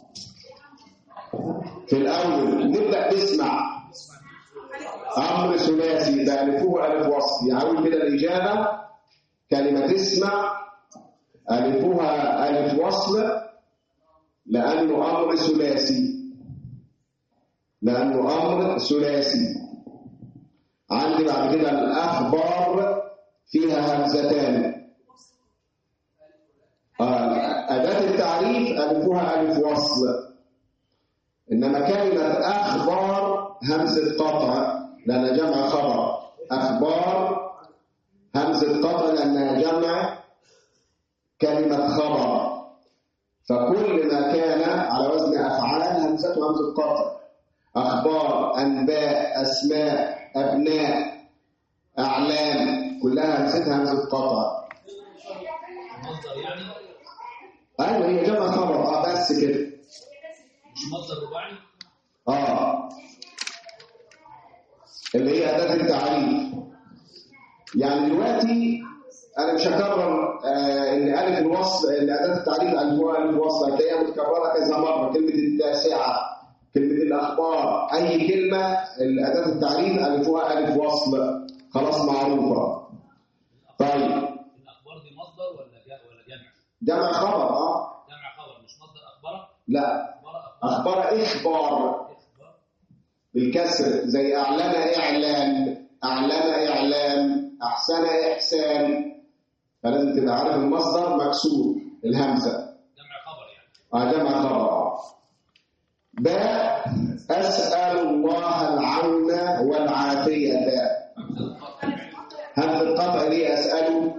في الأول نبدأ نسمع أمر ثلاثي ده ألفه ألف وصل يعود كده الإجابة كلمة اسمع ألفها ألف وصل لأنه أمر ثلاثي لأنه أمر ثلاثي عندي بعد كده الأخبار فيها همزتان آه، أداة التعريف ألفها ألف وصل إنما كلمة أخبار همزة قطع لأنها جمع خبر أخبار همزة قطع لأنها جمع كلمة خبر فكل ما كان على وزن أفعال همزته همزة قطع أخبار أنباء أسماء أبناء أعلام كلها همزتها همزة قطع مصدر يعني أيوة هي جمع خبر أه بس كده مش مصدر رباعي آه اللي هي أداة التعريف يعني دلوقتي أنا مش هكرر آه إن ألف الوصل إن أداة التعريف ألفها ألف وصل هتلاقيها متكررة كذا مرة كلمة التاسعة كلمة الأخبار أي كلمة أداة التعريف ألفها ألف وصل خلاص معروفة طيب الاخبار دي مصدر ولا جا ولا جمع جمع خبر أه جمع خبر مش مصدر اخبار لا اخبار اخبار أخبار إخبار اخبار بالكسر زي أعلن إعلان أعلن إعلام أحسن إحسان فلازم تبقى عارف المصدر مكسور الهمزة جمع خبر يعني آه جمع خبر باء أسأل الله العون والعافية همزة القطع دي أسأله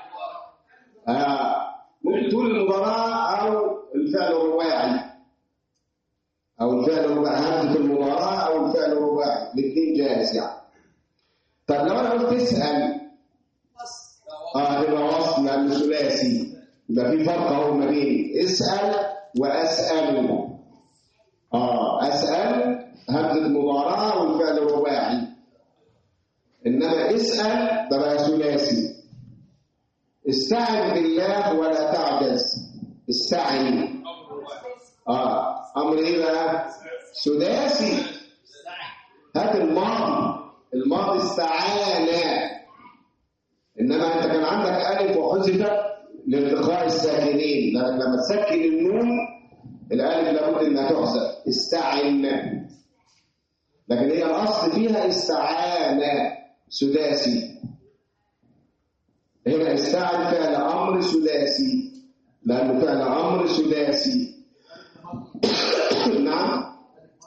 آه ممكن تقول المضارعة أو الفعل الرباعي أو الفعل الرباعي همزة المضارعة أو الفعل الرباعي الاثنين جاهز يعني طب لو أنا قلت اسأل اه يبقى وصل لأنه ثلاثي يبقى في فرق أهو ما بين اسأل وأسأل اه أسأل همزة مضارعة والفعل الرباعي إنما اسأل ده بقى ثلاثي استعن بالله ولا تعجز استعن اه امر ايه بقى سداسي استعن هات الماضي الماضي استعان انما انت كان عندك الف وحذفت لالتقاء الساكنين لأن لما تسكن النون الالف لابد انها تحذف استعن لكن هي الاصل فيها استعان سداسي هنا استعن فعل امر سداسي لانه فعل امر سداسي نعم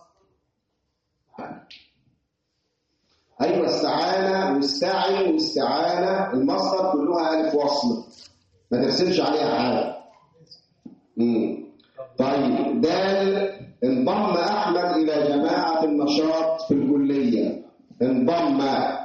ايوه استعانه واستعن واستعانه المصدر كلها الف وصل ما ترسمش عليها حاجه امم طيب دال انضم احمد الى جماعه النشاط في الكليه انضم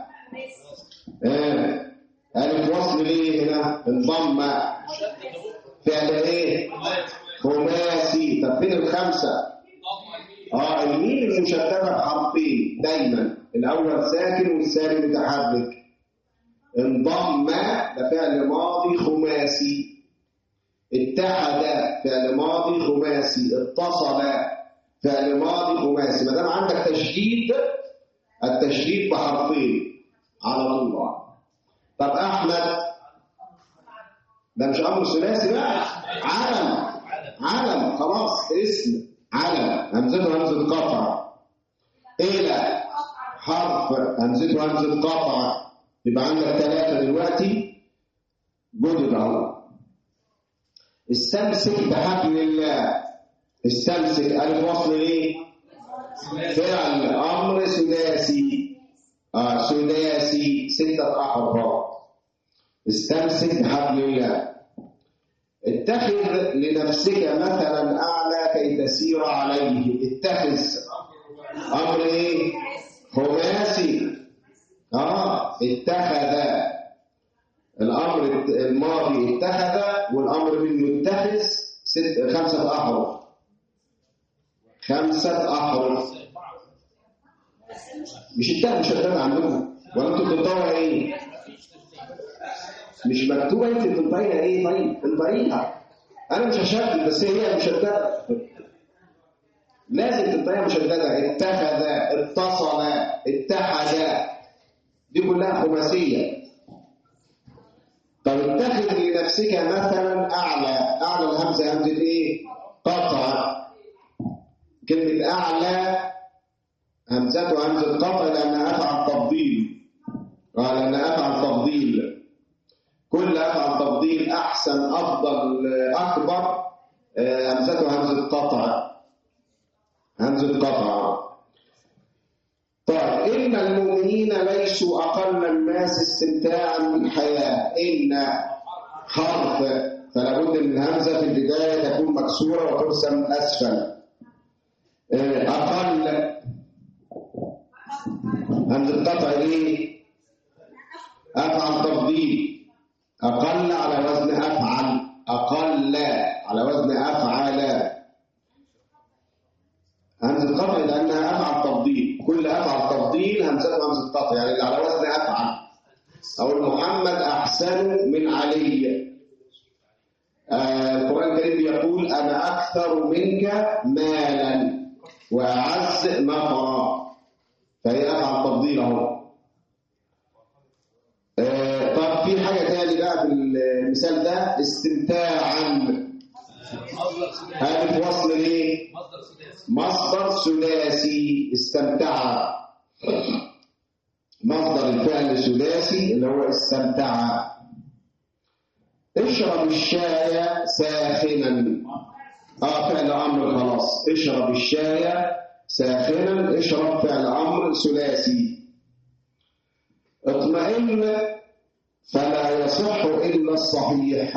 آه. الف وصل ليه هنا انضم فعل ايه خماسي طب فين الخمسه اه الميم المشدده بحرفين دايما الاول ساكن والثاني متحرك انضم ده فعل ماضي خماسي اتحد فعل ماضي خماسي اتصل فعل ماضي خماسي ما دام عندك تشديد التشديد بحرفين على طول طب احمد ده مش امر ثلاثي بقى علم علم خلاص اسم على همزته همزة قطع إلى حرف همزته همزة قطع يبقى عندك ثلاثة دلوقتي جدد أهو استمسك بحبل الله استمسك ألف وصل إيه؟ فعل أمر سداسي آه سداسي ستة أحرف استمسك بحبل الله اتخذ لنفسك مثلا أعلى كي تسير عليه اتخذ أمر إيه؟ خماسي اه اتخذ الأمر الماضي اتخذ والأمر منه اتخذ ست خمسة أحرف خمسة أحرف مش التاء مشددة عندكم ولا انتوا بتنطقوا ايه؟ مش مكتوبة انت بتنطقيها ايه طيب؟ انطقيها انا مش هشدد بس هي مشددة لازم تنطقيها مشددة اتخذ اتصل اتحد دي كلها خماسية طب اتخذ لنفسك مثلا اعلى اعلى الهمزة همزة ايه؟ قطع كلمة اعلى همزته همزة قطع لأنها أفعل تفضيل آه، لأنها أفعل تفضيل كل أفعل تفضيل أحسن أفضل آه، أكبر آه، همزته همزة قطع همزة قطع طيب إن المؤمنين ليسوا أقل الناس استمتاعا بالحياة إن حرف فلا بد من الهمزة في البداية تكون مكسورة وترسم أسفل آه، أقل همزة قطع ايه؟ أفعل تفضيل أقل على وزن أفعل أقل على وزن أفعل همزة قطع لأنها أفعل تفضيل كل أفعل تفضيل همزة همزة قطع يعني اللي على وزن أفعل أو محمد أحسن من علي آه، القرآن الكريم يقول أنا أكثر منك مالا وأعز نفرا فهي أفعل تفضيل أهو آه، طب في حاجة تاني بقى في المثال ده استمتاعا مصدر سداسي هذه وصل ليه؟ مصدر سداسي مصدر سداسي استمتع مصدر الفعل السداسي اللي هو استمتع اشرب الشاي ساخنا اه فعل امر خلاص اشرب الشاي ساخنا اشرب فعل امر ثلاثي اطمئن فلا يصح الا الصحيح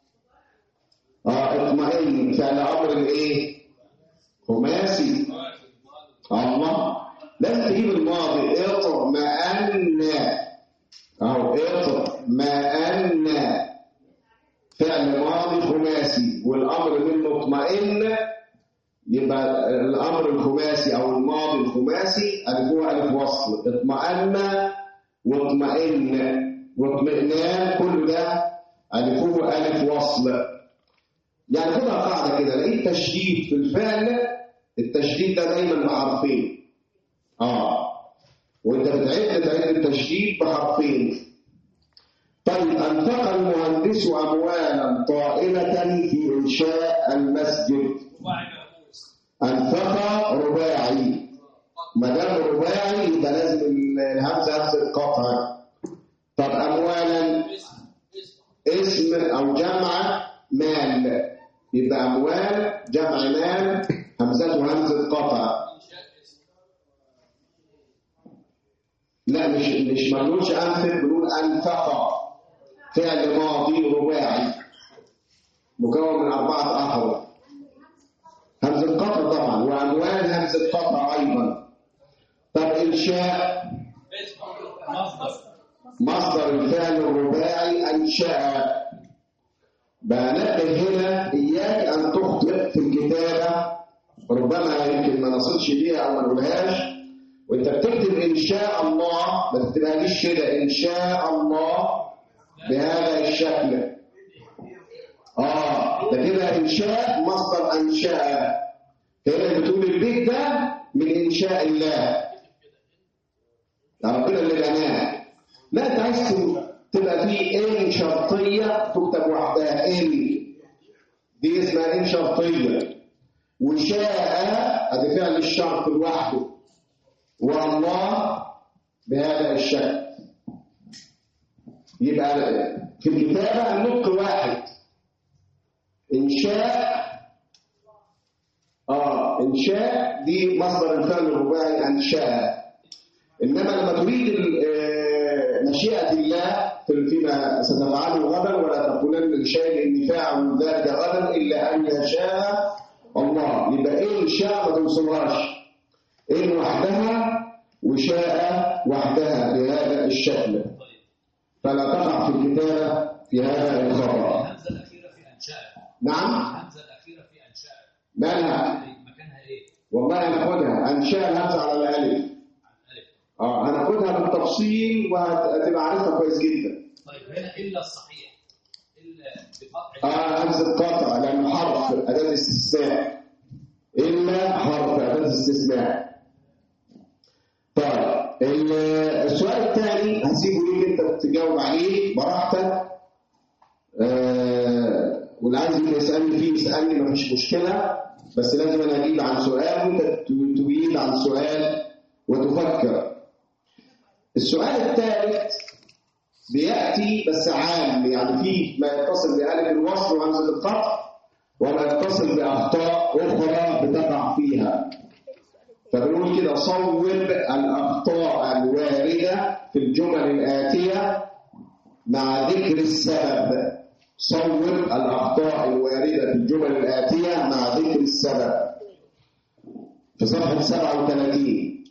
اه اطمئن فعل امر الايه خماسي الله لازم تجيب الماضي اطمئن اهو اطمئن فعل ماضي خماسي والامر منه اطمئن يبقى الامر الخماسي او الماضي الخماسي الفوه الف وصل اطمئن واطمئن واطمئنان كل ده الفوه الف وصل يعني خدها قاعده كده لقيت تشديد في الفعل التشديد ده دايما بحرفين اه وانت بتعد تعد التشديد بحرفين طيب انفق المهندس اموالا طائله في انشاء المسجد وعي مهموس انفق رباعي ما دام رباعي يبقى لازم الهمزه همزه قطع طب اموالا اسم اسم اسم او جمع مال يبقى اموال جمع مال همزته همزه قطع انشاء اسم لا مش مش ما بنقولش انفق بنقول انفق فعل ماضي رباعي مكون من اربعه احرف همزه قطع طبعا واموال همزه قطع ايضا طب انشاء اسم مصدر مصدر الفعل الرباعي انشا بنبه هنا اياك ان تخطئ في الكتابه ربما يمكن ما نصلش ليها او ما نقولهاش وانت بتكتب ان شاء الله ما تكتبهاليش كده ان شاء الله بهذا الشكل اه ده كده انشاء مصدر انشاء هنا بتقول البيت ده من انشاء الله ده ربنا اللي بناه لا انت عايز تبقى في ان شرطيه تكتب وحدها ان دي اسمها ان شرطيه وشاء ادي فعل الشرط لوحده والله بهذا الشكل يبقى في الكتابة النطق واحد إن شاء آه إن شاء دي مصدر الفعل الرباعي أنشاء إنما لما تريد ال- آه، مشيئة الله في- فيما ستفعله غدا ولا تقولن لشيء إني فاعل ذلك غدا إلا أن يشاء الله يبقى إيه إن شاء ما توصلهاش إن وحدها وشاء وحدها بهذا الشكل طيب فلا تقع في الكتابة في هذا الخطأ الهمزه الاخيره في انشاء نعم الهمزه الاخيره في انشاء مالها مكانها ايه؟ والله هناخدها أنشاء الهمزة على الألف الف اه هناخدها بالتفصيل وهتبقى عارفها كويس جدا طيب هنا الا الصحيح الا بقطع اه همزة قطع لأنه حرف أداة استثناء إلا حرف أداة استثناء طيب ال- السؤال الثاني هسيبه ليك أنت تجاوب عليه براحتك آه واللي عايز يسألني فيه يسألني مفيش مشكلة بس لازم أنا أجيب عن سؤال وأنت ت- تجيب عن سؤال وتفكر السؤال الثالث بيأتي بس عام يعني فيه ما يتصل بألف الوصل وهمزة القطع وما يتصل بأخطاء أخرى بتقع فيها فبنقول كده صوب الأخطاء الواردة في الجمل الآتية مع ذكر السبب صوب الأخطاء الواردة في الجمل الآتية مع ذكر السبب في صفحة 37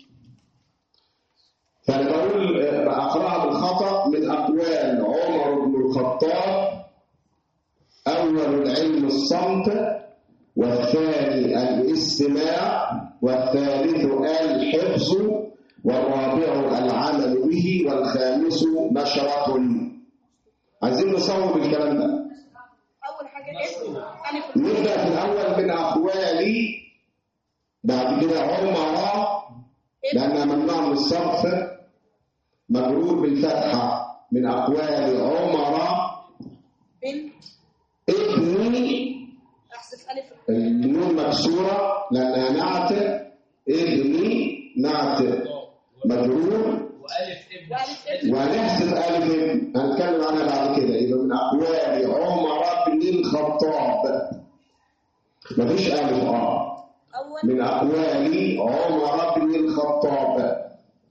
فأنا بقول آه، أقرأها بالخطأ من أقوال عمر بن الخطاب أول العلم الصمت والثاني الاستماع والثالث الحفظ والرابع العمل به والخامس نشرة عايزين نصوب الكلام ده اول حاجه اسم الف نبدأ في الأول من أقوال بعد كده عمر لأنها ممنوع من الصرف مجرور بالفتحة من أقوال عمر بنت ابني احذف الف النون مكسورة لأنها نعت ابني نعت مجرور والف ابن والف ابن وهنحذف ألف ابن هنتكلم عنها بعد كده يبقى من أقوال عمر بن الخطاب مفيش ألف آه اول من أقوال عمر بن الخطاب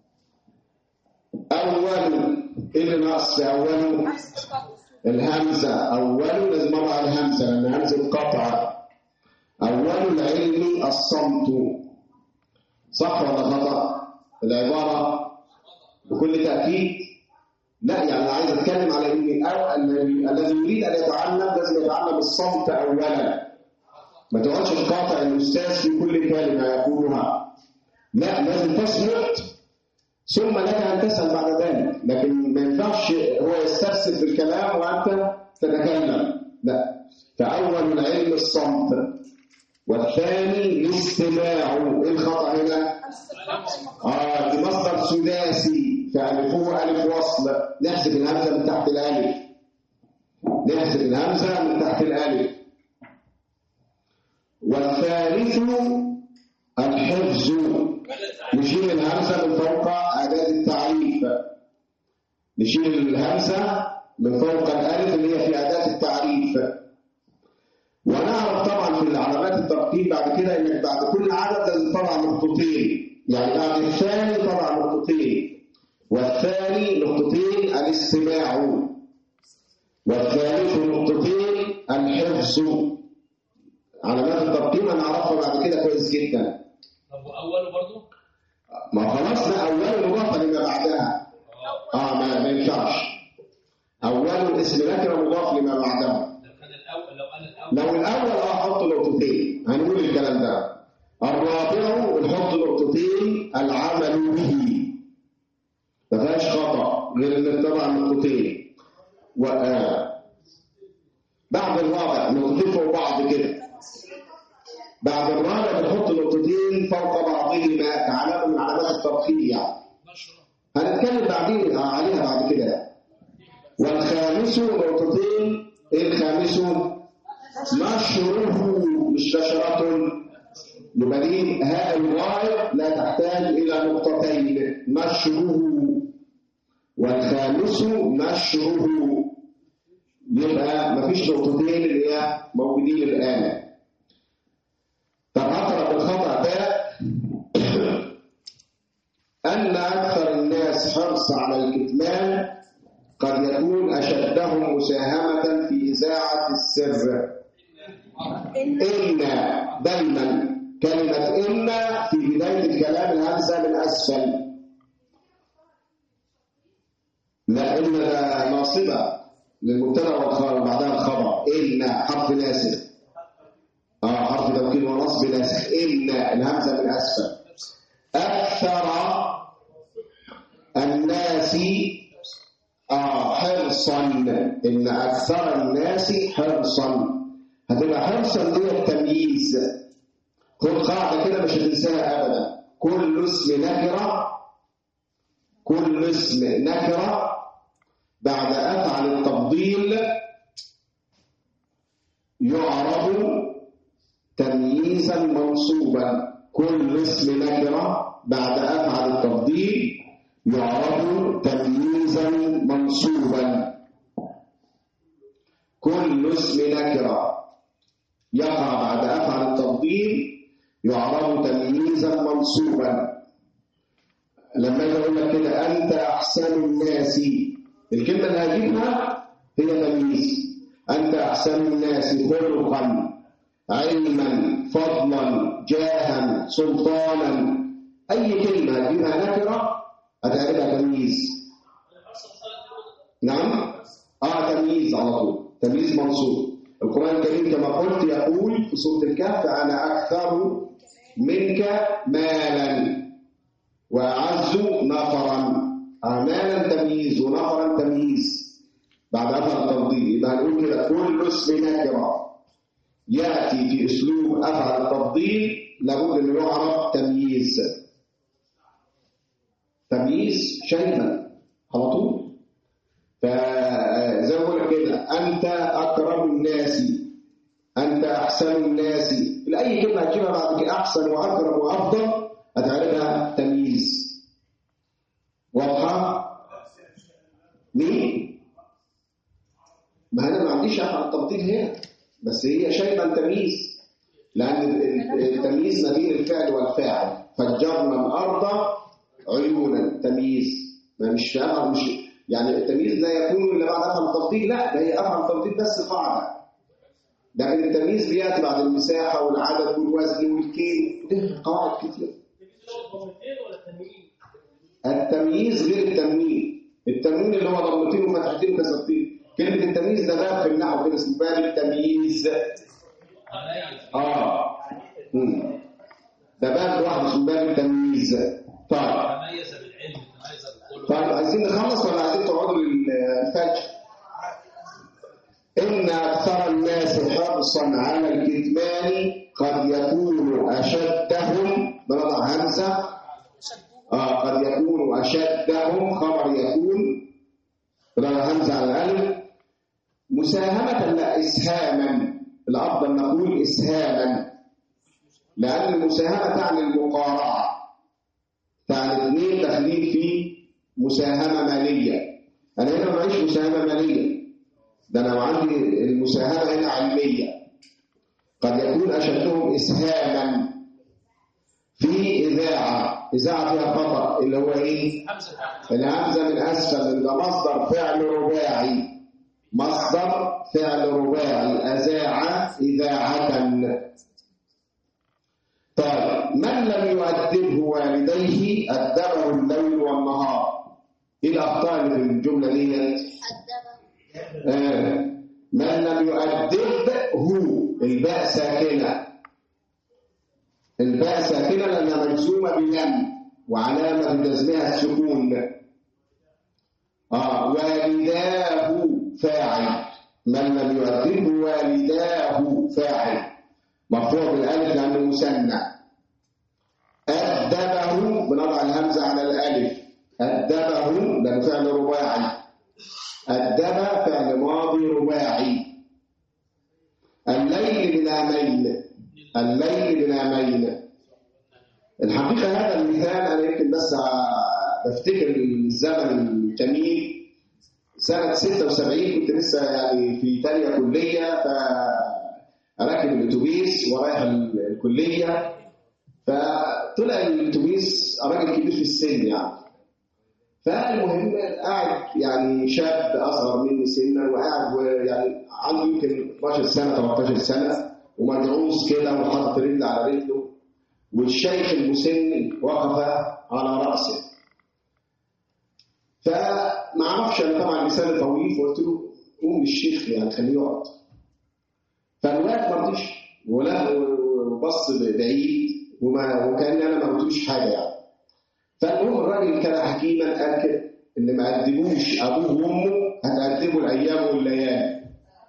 أول إيه اللي ناقص في أوله احذف القطع الهمزة أوله لازم أضع الهمزة لأن همزة قطع أول العلم الصمت صح ولا خطأ؟ العبارة بكل تأكيد لا يعني أنا عايز أتكلم على إن أو- الذي الذي يريد أن يتعلم لازم يتعلم الصمت أولا ما تقعدش تقاطع الأستاذ في كل كلمة يقولها لا لازم تصمت ثم لك أن تسأل بعد ذلك لكن ما ينفعش هو يستفسر في الكلام وأنت تتكلم لا فأول العلم الصمت والثاني الاستماع إيه الخطأ هنا؟ احذف القطع آه دي مصدر سداسي فألفوه ألف وصل نحذف الهمزة من تحت الألف نحذف الهمزة من تحت الألف والثالث الحفظ نشيل الهمزة من فوق أداة التعريف نشيل الهمزة من فوق الألف اللي هي في أداة التعريف ونعرف طبعا في علامات الترتيب بعد كده انك بعد كل عدد لازم تضع نقطتين يعني بعد الثاني تضع نقطتين والثاني نقطتين الاستماع والثالث نقطتين الحفظ علامات الترتيب هنعرفها بعد كده كويس جدا طب واوله برضه؟ ما خلاص لا اوله مضافه لما بعدها اه ما, ما ينفعش اوله اسم نكره مضاف لما بعدها لو كان الاول لو قال الاول لو الاول اه احط نقطتين هنقول الكلام ده الرابع نحط نقطتين العمل به ما فيهاش خطا غير ان طبعا نقطتين و آه. بعد الرابع نقطتين فوق بعض كده بعد الرابع بنحط نقطتين فوق بعضهما كعلامه من علامات الترقيم يعني نشره هنتكلم بعدين عليها بعد كده يعني. والخامس نقطتين ايه الخامس نشره مش نشرة يبقى دي هاء الغاية لا تحتاج إلى نقطتين نشره والخامس نشره يبقى مفيش نقطتين اللي هي موجودين الآن طب هقرأ بالخطأ ده أن أكثر الناس حرص على الكتمان قد يكون أشدهم مساهمة في إذاعة السر إن إن دايما كلمة إن في بداية الكلام الهمزة من أسفل لا إن ده ناصبة للمبتدأ والخبر بعدها الخبر إن حرف ناسخ اه حرف توكيد ونصب ناسخ إن الهمزة من أسفل أكثر الناس آه حرصا إن أكثر الناس حرصا هتبقى حرصا دي التمييز خد قاعدة كده مش هتنساها أبدا كل اسم نكرة كل اسم نكرة بعد أفعل التفضيل يعرب تمييزا منصوبا كل اسم نكرة بعد أفعل التفضيل يعرب تمييزا منصوبا كل اسم نكرة يقع بعد أفعل التفضيل يعرب تمييزا منصوبا لما يجي اقول لك كده انت احسن الناس الكلمه اللي هجيبها هي تمييز انت احسن الناس خلقا علما فضلا جاها سلطانا اي كلمه هتجيبها نكره هتعملها تمييز نعم اه تمييز على طول تمييز منصوب القران الكريم كما قلت يقول في سوره الكهف انا اكثر منك مالا واعز نفرا مالا تمييز ونفرا تمييز بعد افعل التفضيل يبقى هنقول كده كل اسم نكره ياتي في اسلوب افعل التفضيل لابد انه يعرف تمييز تمييز شيئا على طول فزي ما بقول لك كده انت اكرم الناس انت احسن الناس لاي كلمه هتجيبها بعد كده احسن واكرم وافضل هتعرفها تمييز واضحه مين ما انا ما عنديش افعل التفضيل هنا بس هي شيئا تمييز لان التمييز ما بين الفعل والفاعل فجرنا الارض عيونا تمييز ما مش فاهم مش يعني التمييز لا يكون الا بعد افعل التفضيل لا ده هي افعل التفضيل بس قاعده لكن التمييز بياتي بعد المساحه والعدد والوزن والكيل ده قواعد كتير التمييز غير التنوين التنوين اللي هو ضمتين وفتحتين وكسرتين كلمه التمييز ده باب في النحو كده اسمه باب التمييز اه مم. ده باب واحد اسمه باب التمييز طيب تميز بالعلم تميز بالخلق طيب عايزين نخلص ولا عايزين تقعدوا للفجر إن أكثر الناس حرصا على الكتمان قد يكون أشدهم بنضع همزة آه قد يكون أشدهم خبر يكون بنضع همزة على الألف مساهمة لا إسهاما الأفضل نقول إسهاما لأن المساهمة تعني المقارعة تعني اثنين داخلين في مساهمة مالية أنا هنا معيش مساهمة مالية ده أنا عندي المساهمة هنا علمية قد يكون أشدهم إسهاما في إذاعة إذاعة فيها خطأ اللي هو إيه؟ همزه الهمزة من أسفل ده مصدر فعل رباعي مصدر فعل رباعي أذاع إذاعة طيب من لم يؤدبه والديه أدبه الليل والنهار إيه الأخطاء اللي في الجملة ديت؟ آه. من لم يؤدبه الباء ساكنة الباء ساكنة لأنها مجزومة بلم وعلامة جزمها السكون آه والداه فاعل من لم يؤدبه والداه فاعل مرفوع بالالف لانه مثنى ادبه بنضع الهمزه على الالف ادبه لانه فعل رباعي ادب فعل ماضي رباعي الليل بلا ميل الليل بنامين الحقيقة هذا المثال أنا يمكن بس ع- بفتكر الزمن الجميل سنة 76 كنت لسه يعني في تانية كلية فراكب الأتوبيس ورايح ال- الكلية فطلع الأتوبيس راجل كبير في السن يعني فالمهم قاعد يعني شاب أصغر مني سنا وقاعد ويعني عنده يمكن 12 سنة 13 سنة ومدعوس كده وحاطط رجل على رجله والشيخ المسن وقف على رأسه فما اعرفش انا طبعا لساني طويل فقلت له قوم للشيخ يعني خليه يقعد فالواد ما رضيش ولا وبص بعيد وما وكان انا ما قلتلوش حاجه يعني فالمهم الراجل كان حكيما قال كده اللي ما قدموش ابوه وامه هتقدموا الايام والليالي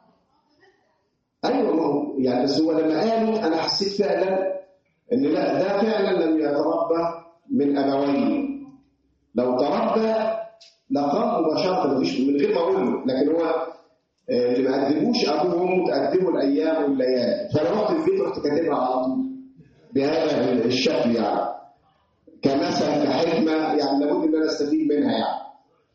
ايوه ما هو يعني بس هو لما قالوا انا حسيت فعلا ان لا ده فعلا لم يتربى من ابويه لو تربى لقام مباشره مفيش من غير ما اقول له لكن هو آه، اللي ما قدموش ابوه وامه تقدموا الايام والليالي فانا رحت البيت رحت كاتبها على طول بهذا الشكل يعني كمثل كحكمه يعني لابد ان انا استفيد منها يعني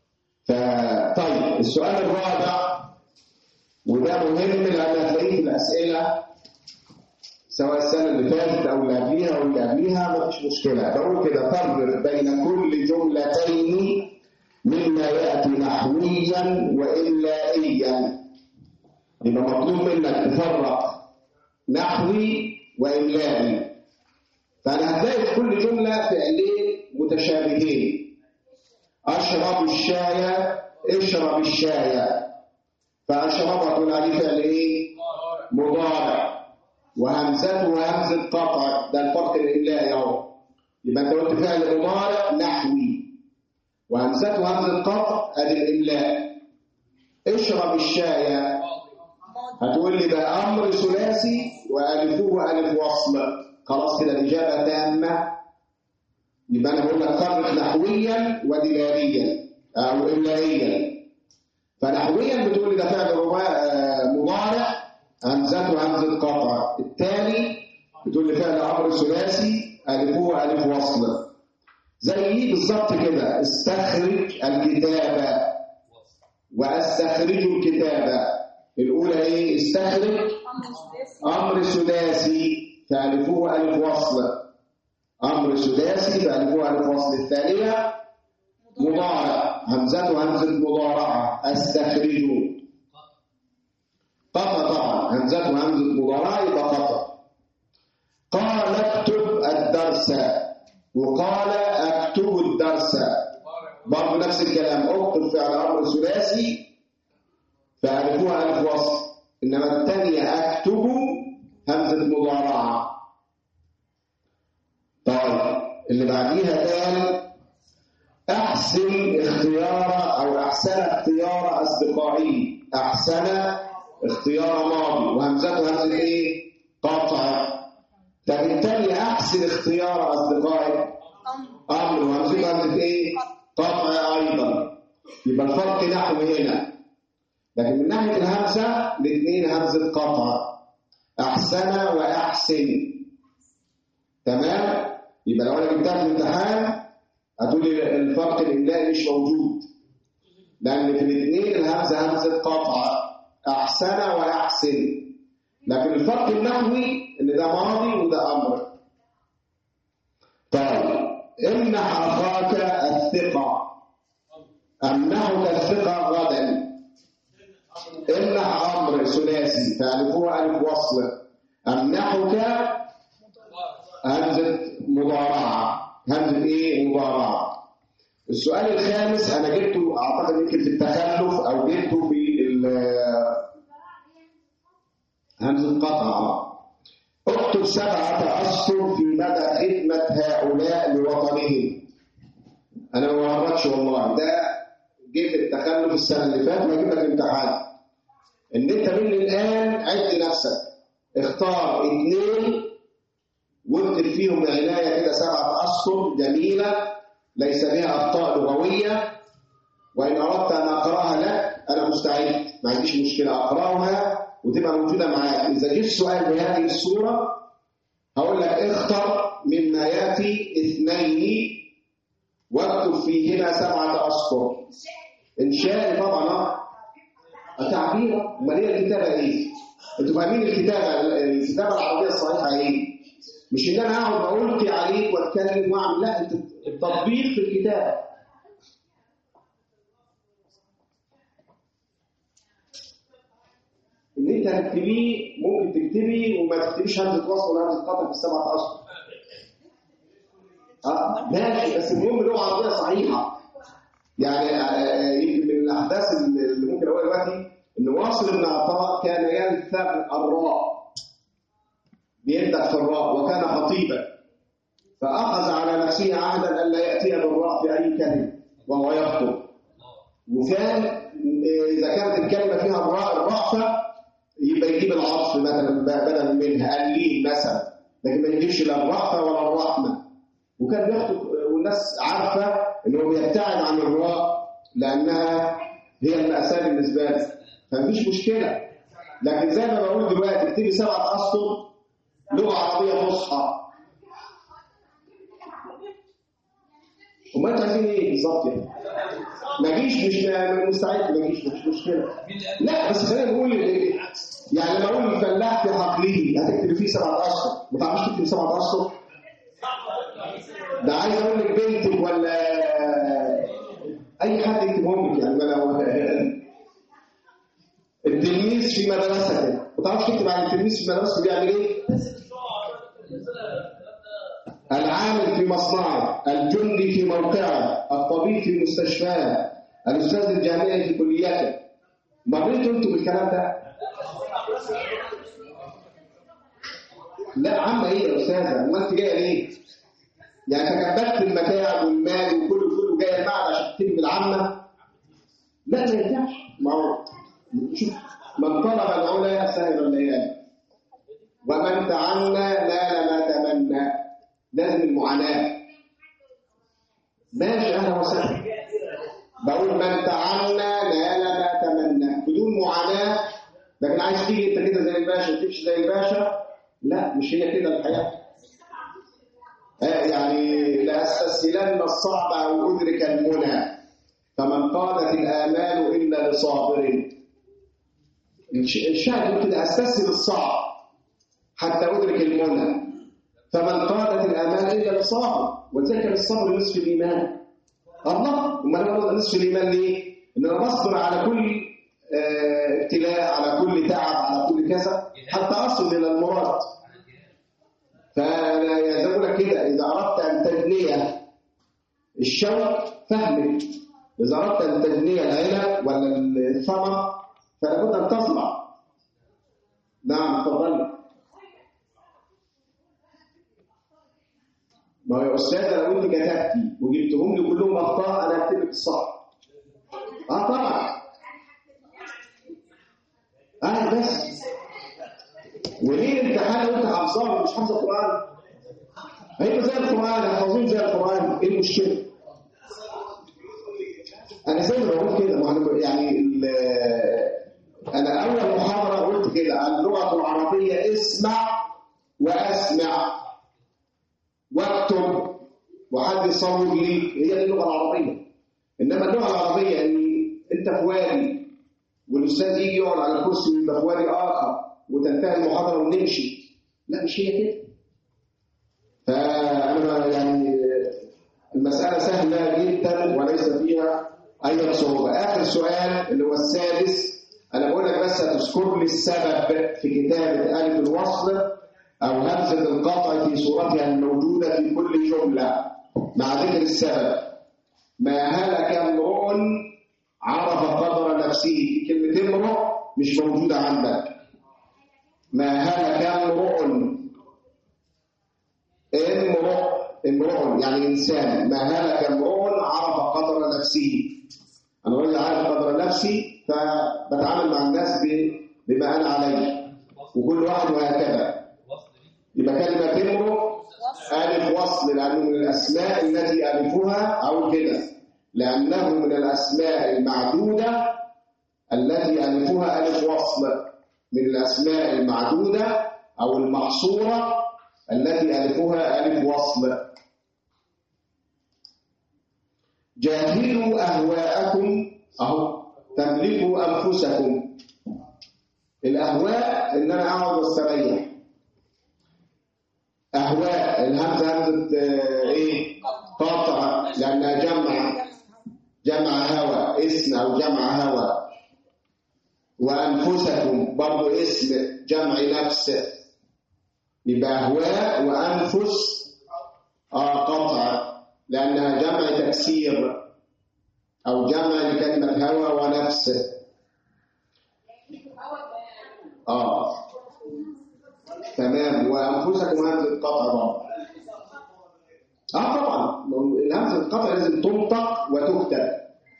فطيب السؤال الرابع وده مهم لان هتلاقيه في الاسئله سواء السنه اللي فاتت او اللي قبليها او اللي قبليها مفيش مشكله بقول كده فرق بين كل جملتين مما ياتي نحويا واملائيا يبقى مطلوب منك تفرق نحوي واملائي فانا هتلاقي في كل جمله فعلين متشابهين اشرب الشاي اشرب الشاي فاشرب تقول عليه فعل ايه مضارع وهمزته همزه قطع ده الفرق الاملائي اهو يبقى انت قلت فعل مضارع نحوي وهمزته همزه قطع ادي الاملاء اشرب الشاي هتقول لي ده امر ثلاثي والفه الف وصل خلاص كده الاجابه تامه يبقى انا بقول لك فرق نحويا ودلاليا او املائيا فنحويا بتقول لي ده فعل رباع- آه، مضارع همزته همزه قطع الثاني بتقول لي فعل امر ثلاثي الفه الف وصل زي بالظبط كده استخرج الكتابه واستخرج الكتابه الاولى ايه استخرج امر سداسي تعرفوه الف وصل امر سداسي تعرفوه الف وصل الثانيه مضارع همزته همزه مضارعه استخرجه قطع طبعا همزته همزه مضارعه يبقى قطع قال اكتب الدرس وقال اكتب الدرس برضه نفس الكلام اكتب فعل امر ثلاثي فعرفوها الف وصل انما الثانيه اكتب همزه مضارعه طيب اللي بعديها قال احسن اختيار او احسن اختيار اصدقائي احسن اختيار ماضي وهمزته همزه ايه قطع طب الثانيه احسن اختيار اصدقائي امر وهمزته همزه ايه قطع ايضا يبقى الفرق نحو هنا لكن من ناحيه الهمزه الاثنين همزه قطع احسن واحسن تمام يبقى لو انا جبتها في الامتحان هتقول لي الفرق الاملائي مش موجود لان في الاثنين الهمزه همزه قطع احسن واحسن لكن الفرق النحوي ان ده ماضي وده امر طيب امنح اخاك الثقه امنحك الثقه غدا امنح امر ثلاثي فالفوه الف وصل امنحك همزه مضارعه همزه ايه مضارعه السؤال الخامس انا جبته اعتقد يمكن في التخلف او جبته في ال- همزه قطع اكتب سبعه اشهر في مدى خدمه هؤلاء لوطنهم انا ما بعرفش والله ده جه في التخلف السنه اللي فاتت ما جبت الامتحان ان انت من الان عد نفسك اختار اثنين واكتب فيهم عنايه كده سبعه اشهر جميله ليس فيها اخطاء لغويه وان اردت ان اقراها لك انا مستعد ما عنديش مشكله اقراها وتبقى موجوده معاك اذا جه السؤال بهذه الصوره هقول لك اختر مما ياتي اثنين واكتب فيهما سبعه اشهر انشائي طبعا اه تعبير امال هي الكتابه ايه؟ انتوا فاهمين الكتابه الكتابه العربيه الصحيحه ايه؟ مش ان انا اقعد القي عليك واتكلم واعمل لا انت التطبيق في الكتابه ان انت تكتبيه ممكن تكتبي وما تكتبيش همزه وصل ولا همزه قطع في السبعه اشهر اه ماشي بس المهم لغه عربيه صحيحه يعني آه، يمكن من الاحداث اللي ممكن اقولها دلوقتي ان واصل بن عطاء كان ينثر الراء بيبدا في الراء وكان خطيبا فاخذ على نفسه عهدا الا ياتي بالراء في اي كلمه وهو يخطب وكان آه، اذا كانت الكلمه فيها الراء الرأفه يبقى يجيب العطف مثلا بدلا منها اللين مثلا لكن ما يجيبش لا الرأفه ولا الرحمه وكان بيخطب والناس عارفه انه بيبتعد عن الراء لانها هي المأساة بالنسبه له فمفيش مشكله لكن زي ما بقول دلوقتي اكتبي سبعه اسطر لغه عربيه فصحى امال انتوا عايزين ايه بالظبط يعني؟ ما جيش مش م- مستعد ما جيش مش مشكله لا بس خلينا نقول ال- يعني لما اقول الفلاح في حقله هتكتب فيه سبعه اشهر ما تعرفش تكتب سبعه اشهر ده عايز اقول لك بنتك ولا اي حد يكتبهم لك يعني ما لو التلميذ في مدرسته ما تعرفش تكتب عن التلميذ في مدرسته بيعمل ايه؟ العامل في مصنعه الجندي في موقعه الطبيب في مستشفاه الاستاذ الجامعي في كليته مريتوا انتوا بالكلام ده لا عامه ايه يا استاذه امال انت جايه ليه يعني تكبدت المتاع والمال وكله كله جاي المعهد عشان تكتب بالعامه لا ما ينفعش ما هو شوف من طلب العلا سهل الليالي ومن تعنى نال ما تمنى لازم المعاناه ماشي اهلا وسهلا بقول من تعنى نال ما تمنى بدون معاناه لكن عايز تيجي انت كده زي الباشا تمشي زي الباشا لا مش هي كده الحياه آه يعني لأستسهلن الصعب أو أدرك المنى فمن قالت الآمال إلا لصابر الش- الشاهد يقول كده أستسهل الصعب حتى أدرك المنى فمن قالت الآمال إلا لصابر وذلك الصبر نصف الإيمان الله وما أنا نصف الإيمان ليه؟ إن أنا بصبر على كل آه، ابتلاء على كل تعب على كل كذا حتى أصل إلى المراد فانا يا زي ما بقول لك كده اذا اردت ان تجني الشوك فهمك اذا اردت ان تجني العنب ولا الثمر فلا بد ان تصنع نعم تفضل ما هو يا استاذ لو انت كتبتي وجبتهم لي كلهم اخطاء انا هكتب لك الصح اه طبعا اه بس وليه الامتحان وانت حافظاه مش حافظ القران هيبقى زي القران حافظين زي القران ايه المشكله انا زي ما بقول كده ما أنا يعني ال- انا اول محاضره قلت كده اللغه العربيه اسمع واسمع واكتب وحد يصور ليك هي دي اللغه العربيه انما اللغه العربيه ان انت في وادي والاستاذ يجي يقعد على كرسي ويبقى في وادي اخر وتنتهي المحاضره ونمشي لا مش هي كده فانا يعني المساله سهله جدا وليس فيها اي صعوبه اخر سؤال اللي هو السادس انا بقول لك بس هتذكر لي السبب في كتابه الف الوصل او همزه القطع في صورتها الموجوده في كل جمله مع ذكر السبب ما هلك امرؤ عرف قدر نفسه في كلمه امرؤ مش موجوده عندك ما هلك امرؤ امرؤ امرؤ يعني انسان ما هلك امرؤ عرف قدر نفسه انا راجل عارف قدر نفسي فبتعامل مع الناس ب- بما انا عليه وكل واحد وهكذا يبقى كلمه امرؤ الف وصل لانه من الاسماء التي الفها او كده لانه من الاسماء المعدوده التي الفها الف وصل من الأسماء المعدودة أو المحصورة التي ألفها ألف وصل جاهلوا أهواءكم أهو تملكوا أنفسكم الأهواء إن أنا أقعد واستريح أهواء الهمزة همزة آه، إيه؟ قاطعة لأنها جمع جمع هوى اسم أو جمع هوى وأنفسكم برضو اسم جمع نفس يبقى أهواء وأنفس آه قطع لأنها جمع تكسير أو جمع لكلمة هوى ونفس آه تمام وأنفسكم همزة قطع برضه اه طبعا الهمزه القطع لازم تنطق وتكتب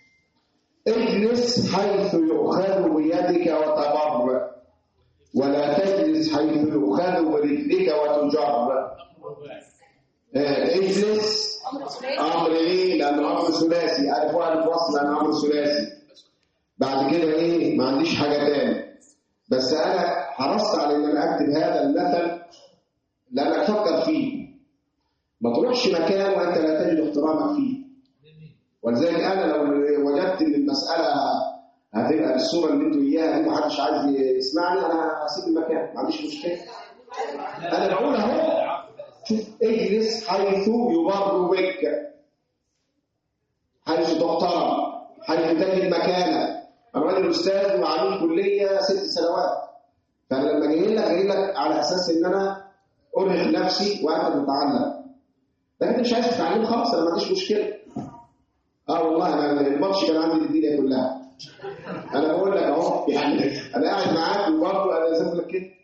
اجلس حيث يؤخذ بيدك وتبر ولا تجلس حيث يؤخذ برجلك وتجر آه، اجلس امر ايه لانه امر ثلاثي الف والف وصل لانه امر ثلاثي بعد كده ايه ما عنديش حاجه تاني بس انا حرصت على ان انا اكتب هذا المثل لانك فكر فيه ما تروحش مكان وانت لا تجد احترامك فيه ولذلك انا لو وجدت ان المساله هتبقى بالصوره اللي انتوا اياها دي محدش عايز يسمعني انا هسيب المكان ما عنديش مشكله انا بقول اهو شوف اجلس حيث يبر بك حيث تحترم حيث تجد مكانك انا راجل استاذ وعميد كليه ست سنوات فانا لما جاي لك جاي لك على اساس ان انا ارهق نفسي وانت تتعلم لكن انت مش عايز تتعلم خلاص انا ما عنديش مشكله اه والله انا الماتش كان عندي الدنيا كلها انا بقول لك اهو يعني انا قاعد معاك وبرضه انا زي ما بقول لك كده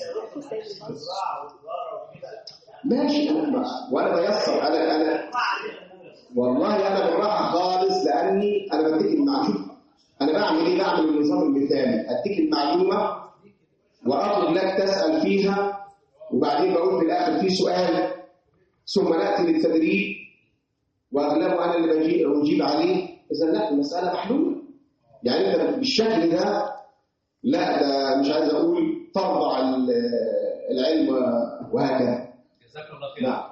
ماشي انا ما- وانا بيسر انا انا والله انا بالراحه خالص لاني انا بديك المعلومه انا بعمل ايه بعمل النظام المثالي اديك المعلومه واطلب لك تسال فيها وبعدين بقول في الاخر في سؤال ثم ناتي للتدريب واغلبه انا اللي بجي اجيب عليه اذا لا المساله محلوله يعني انت بالشكل ده لا ده مش عايز اقول ترضع ال- العلم وهكذا جزاك الله خير نعم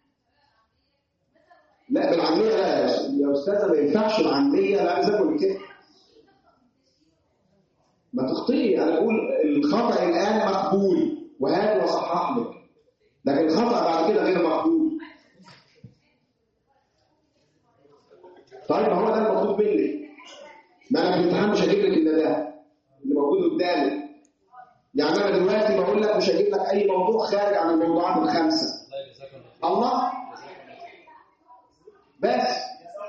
لا بالعاميه لا يا أستاذ- يا استاذه ما ينفعش العاميه لا زي ما بقول كده ما تخطئي انا بقول الخطا الان مقبول وهات وصحح لك لكن الخطا بعد كده غير مقبول طيب ما هو ده المطلوب منك ما انا في الامتحان مش هجيب لك الا ده اللي موجود قدامي يعني انا دلوقتي بقول لك مش هجيب لك اي موضوع خارج عن الموضوعات الخمسه الله يجزاك الله خير الله بس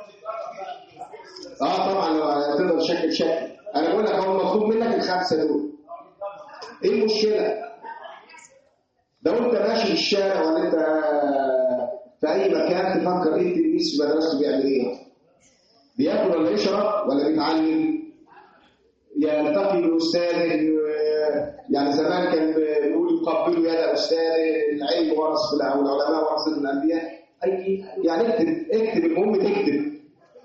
اه طبعا لو تقدر تشكل شكل انا بقول لك هو المطلوب منك الخمسه دول ايه المشكله لو انت ماشي في الشارع ولا انت في اي مكان تفكر ايه التلميذ في مدرسته بيعمل ايه بياكل ولا يشرب ولا بيتعلم يلتقي باستاذه يعني زمان كان بيقول يقبلوا يد استاذه العلم ورث او العلماء ورثه الانبياء اي يعني اكتب اكتب المهم تكتب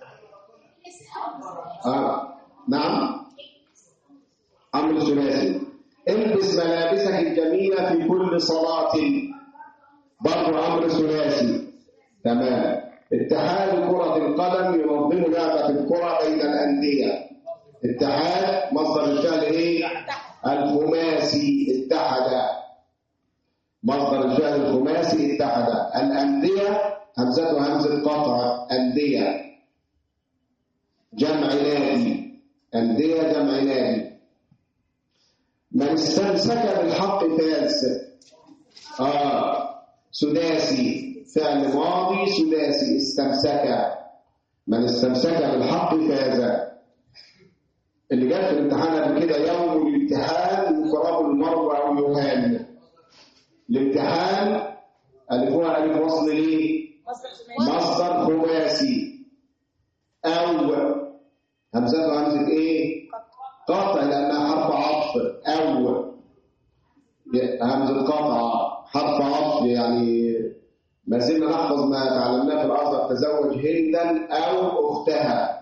اه نعم امر ثلاثي البس ملابسك الجميله في كل صلاه برضه امر ثلاثي تمام اتحاد كرة القدم ينظم لعبة الكرة بين الأندية اتحاد مصدر الفعل ايه؟ الخماسي اتحد مصدر الفعل الخماسي اتحد الأندية همزته همزة قطع أندية جمع نادي أندية جمع نادي من استمسك بالحق فاز آه سداسي فعل ماضي سداسي استمسك من استمسك بالحق فاز اللي جت في الامتحان قبل كده يوم الامتحان يكرم المرء او يهان الامتحان الفوها الف وصل ليه مصدر خماسي او همزته همزه ايه قطع لانها حرف عطف او همزه قطع حرف عطف يعني ما زلنا نحفظ ما تعلمناه في الازهر تزوج هندا او اختها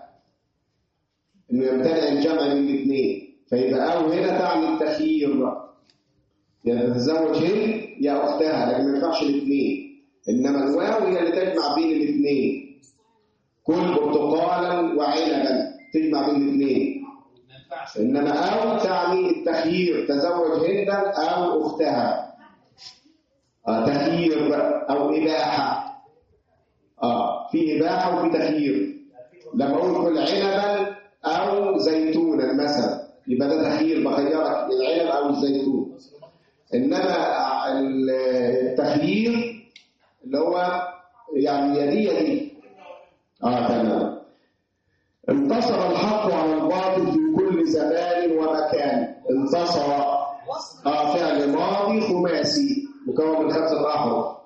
انه يمتنع الجمع من الاثنين فيبقى او هنا تعني التخيير يعني تتزوج هند يا اختها لكن ما ينفعش الاثنين انما الواو هي اللي تجمع بين الاثنين كل برتقالا وعنبا تجمع بين الاثنين ما ينفعش انما او تعني التخيير تزوج هندا او اختها آه تخيير او اباحه اه في اباحه وفي تخيير لما اقول كل عنبا او زيتونا مثلا يبقى ده تخيير بخيرك العنب او الزيتون انما التخيير اللي هو يعني يدي يدي اه تمام انتصر الحق على الباطل في كل زمان ومكان انتصر اه فعل ماضي خماسي مكون من خمسه احرف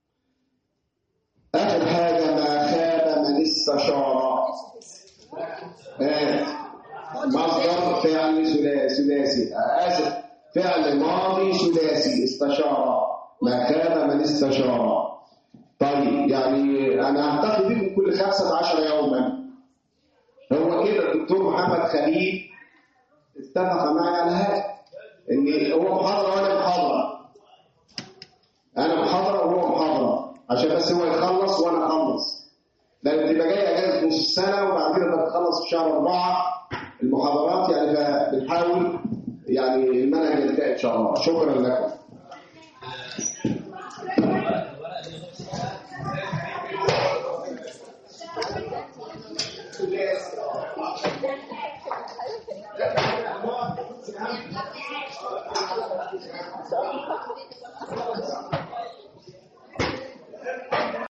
اخر حاجه ما خاب من استشار آه. مصدر فعل ثلاثي ثلاثي آه، اسف فعل ماضي ثلاثي استشار ما خاب من استشار طيب يعني انا اعتقد بكم كل 15 يوما هو كده الدكتور محمد خليل اتفق معي على هذا ان هو محاضره وانا محاضره انا محاضره وهو محاضره عشان بس هو يخلص وانا اخلص لان بتبقى جاي اجازه نص السنه وبعد كده بتخلص في شهر اربعه المحاضرات يعني فبنحاول يعني المنهج ينتهي ان شاء الله شكرا لكم الورقه دي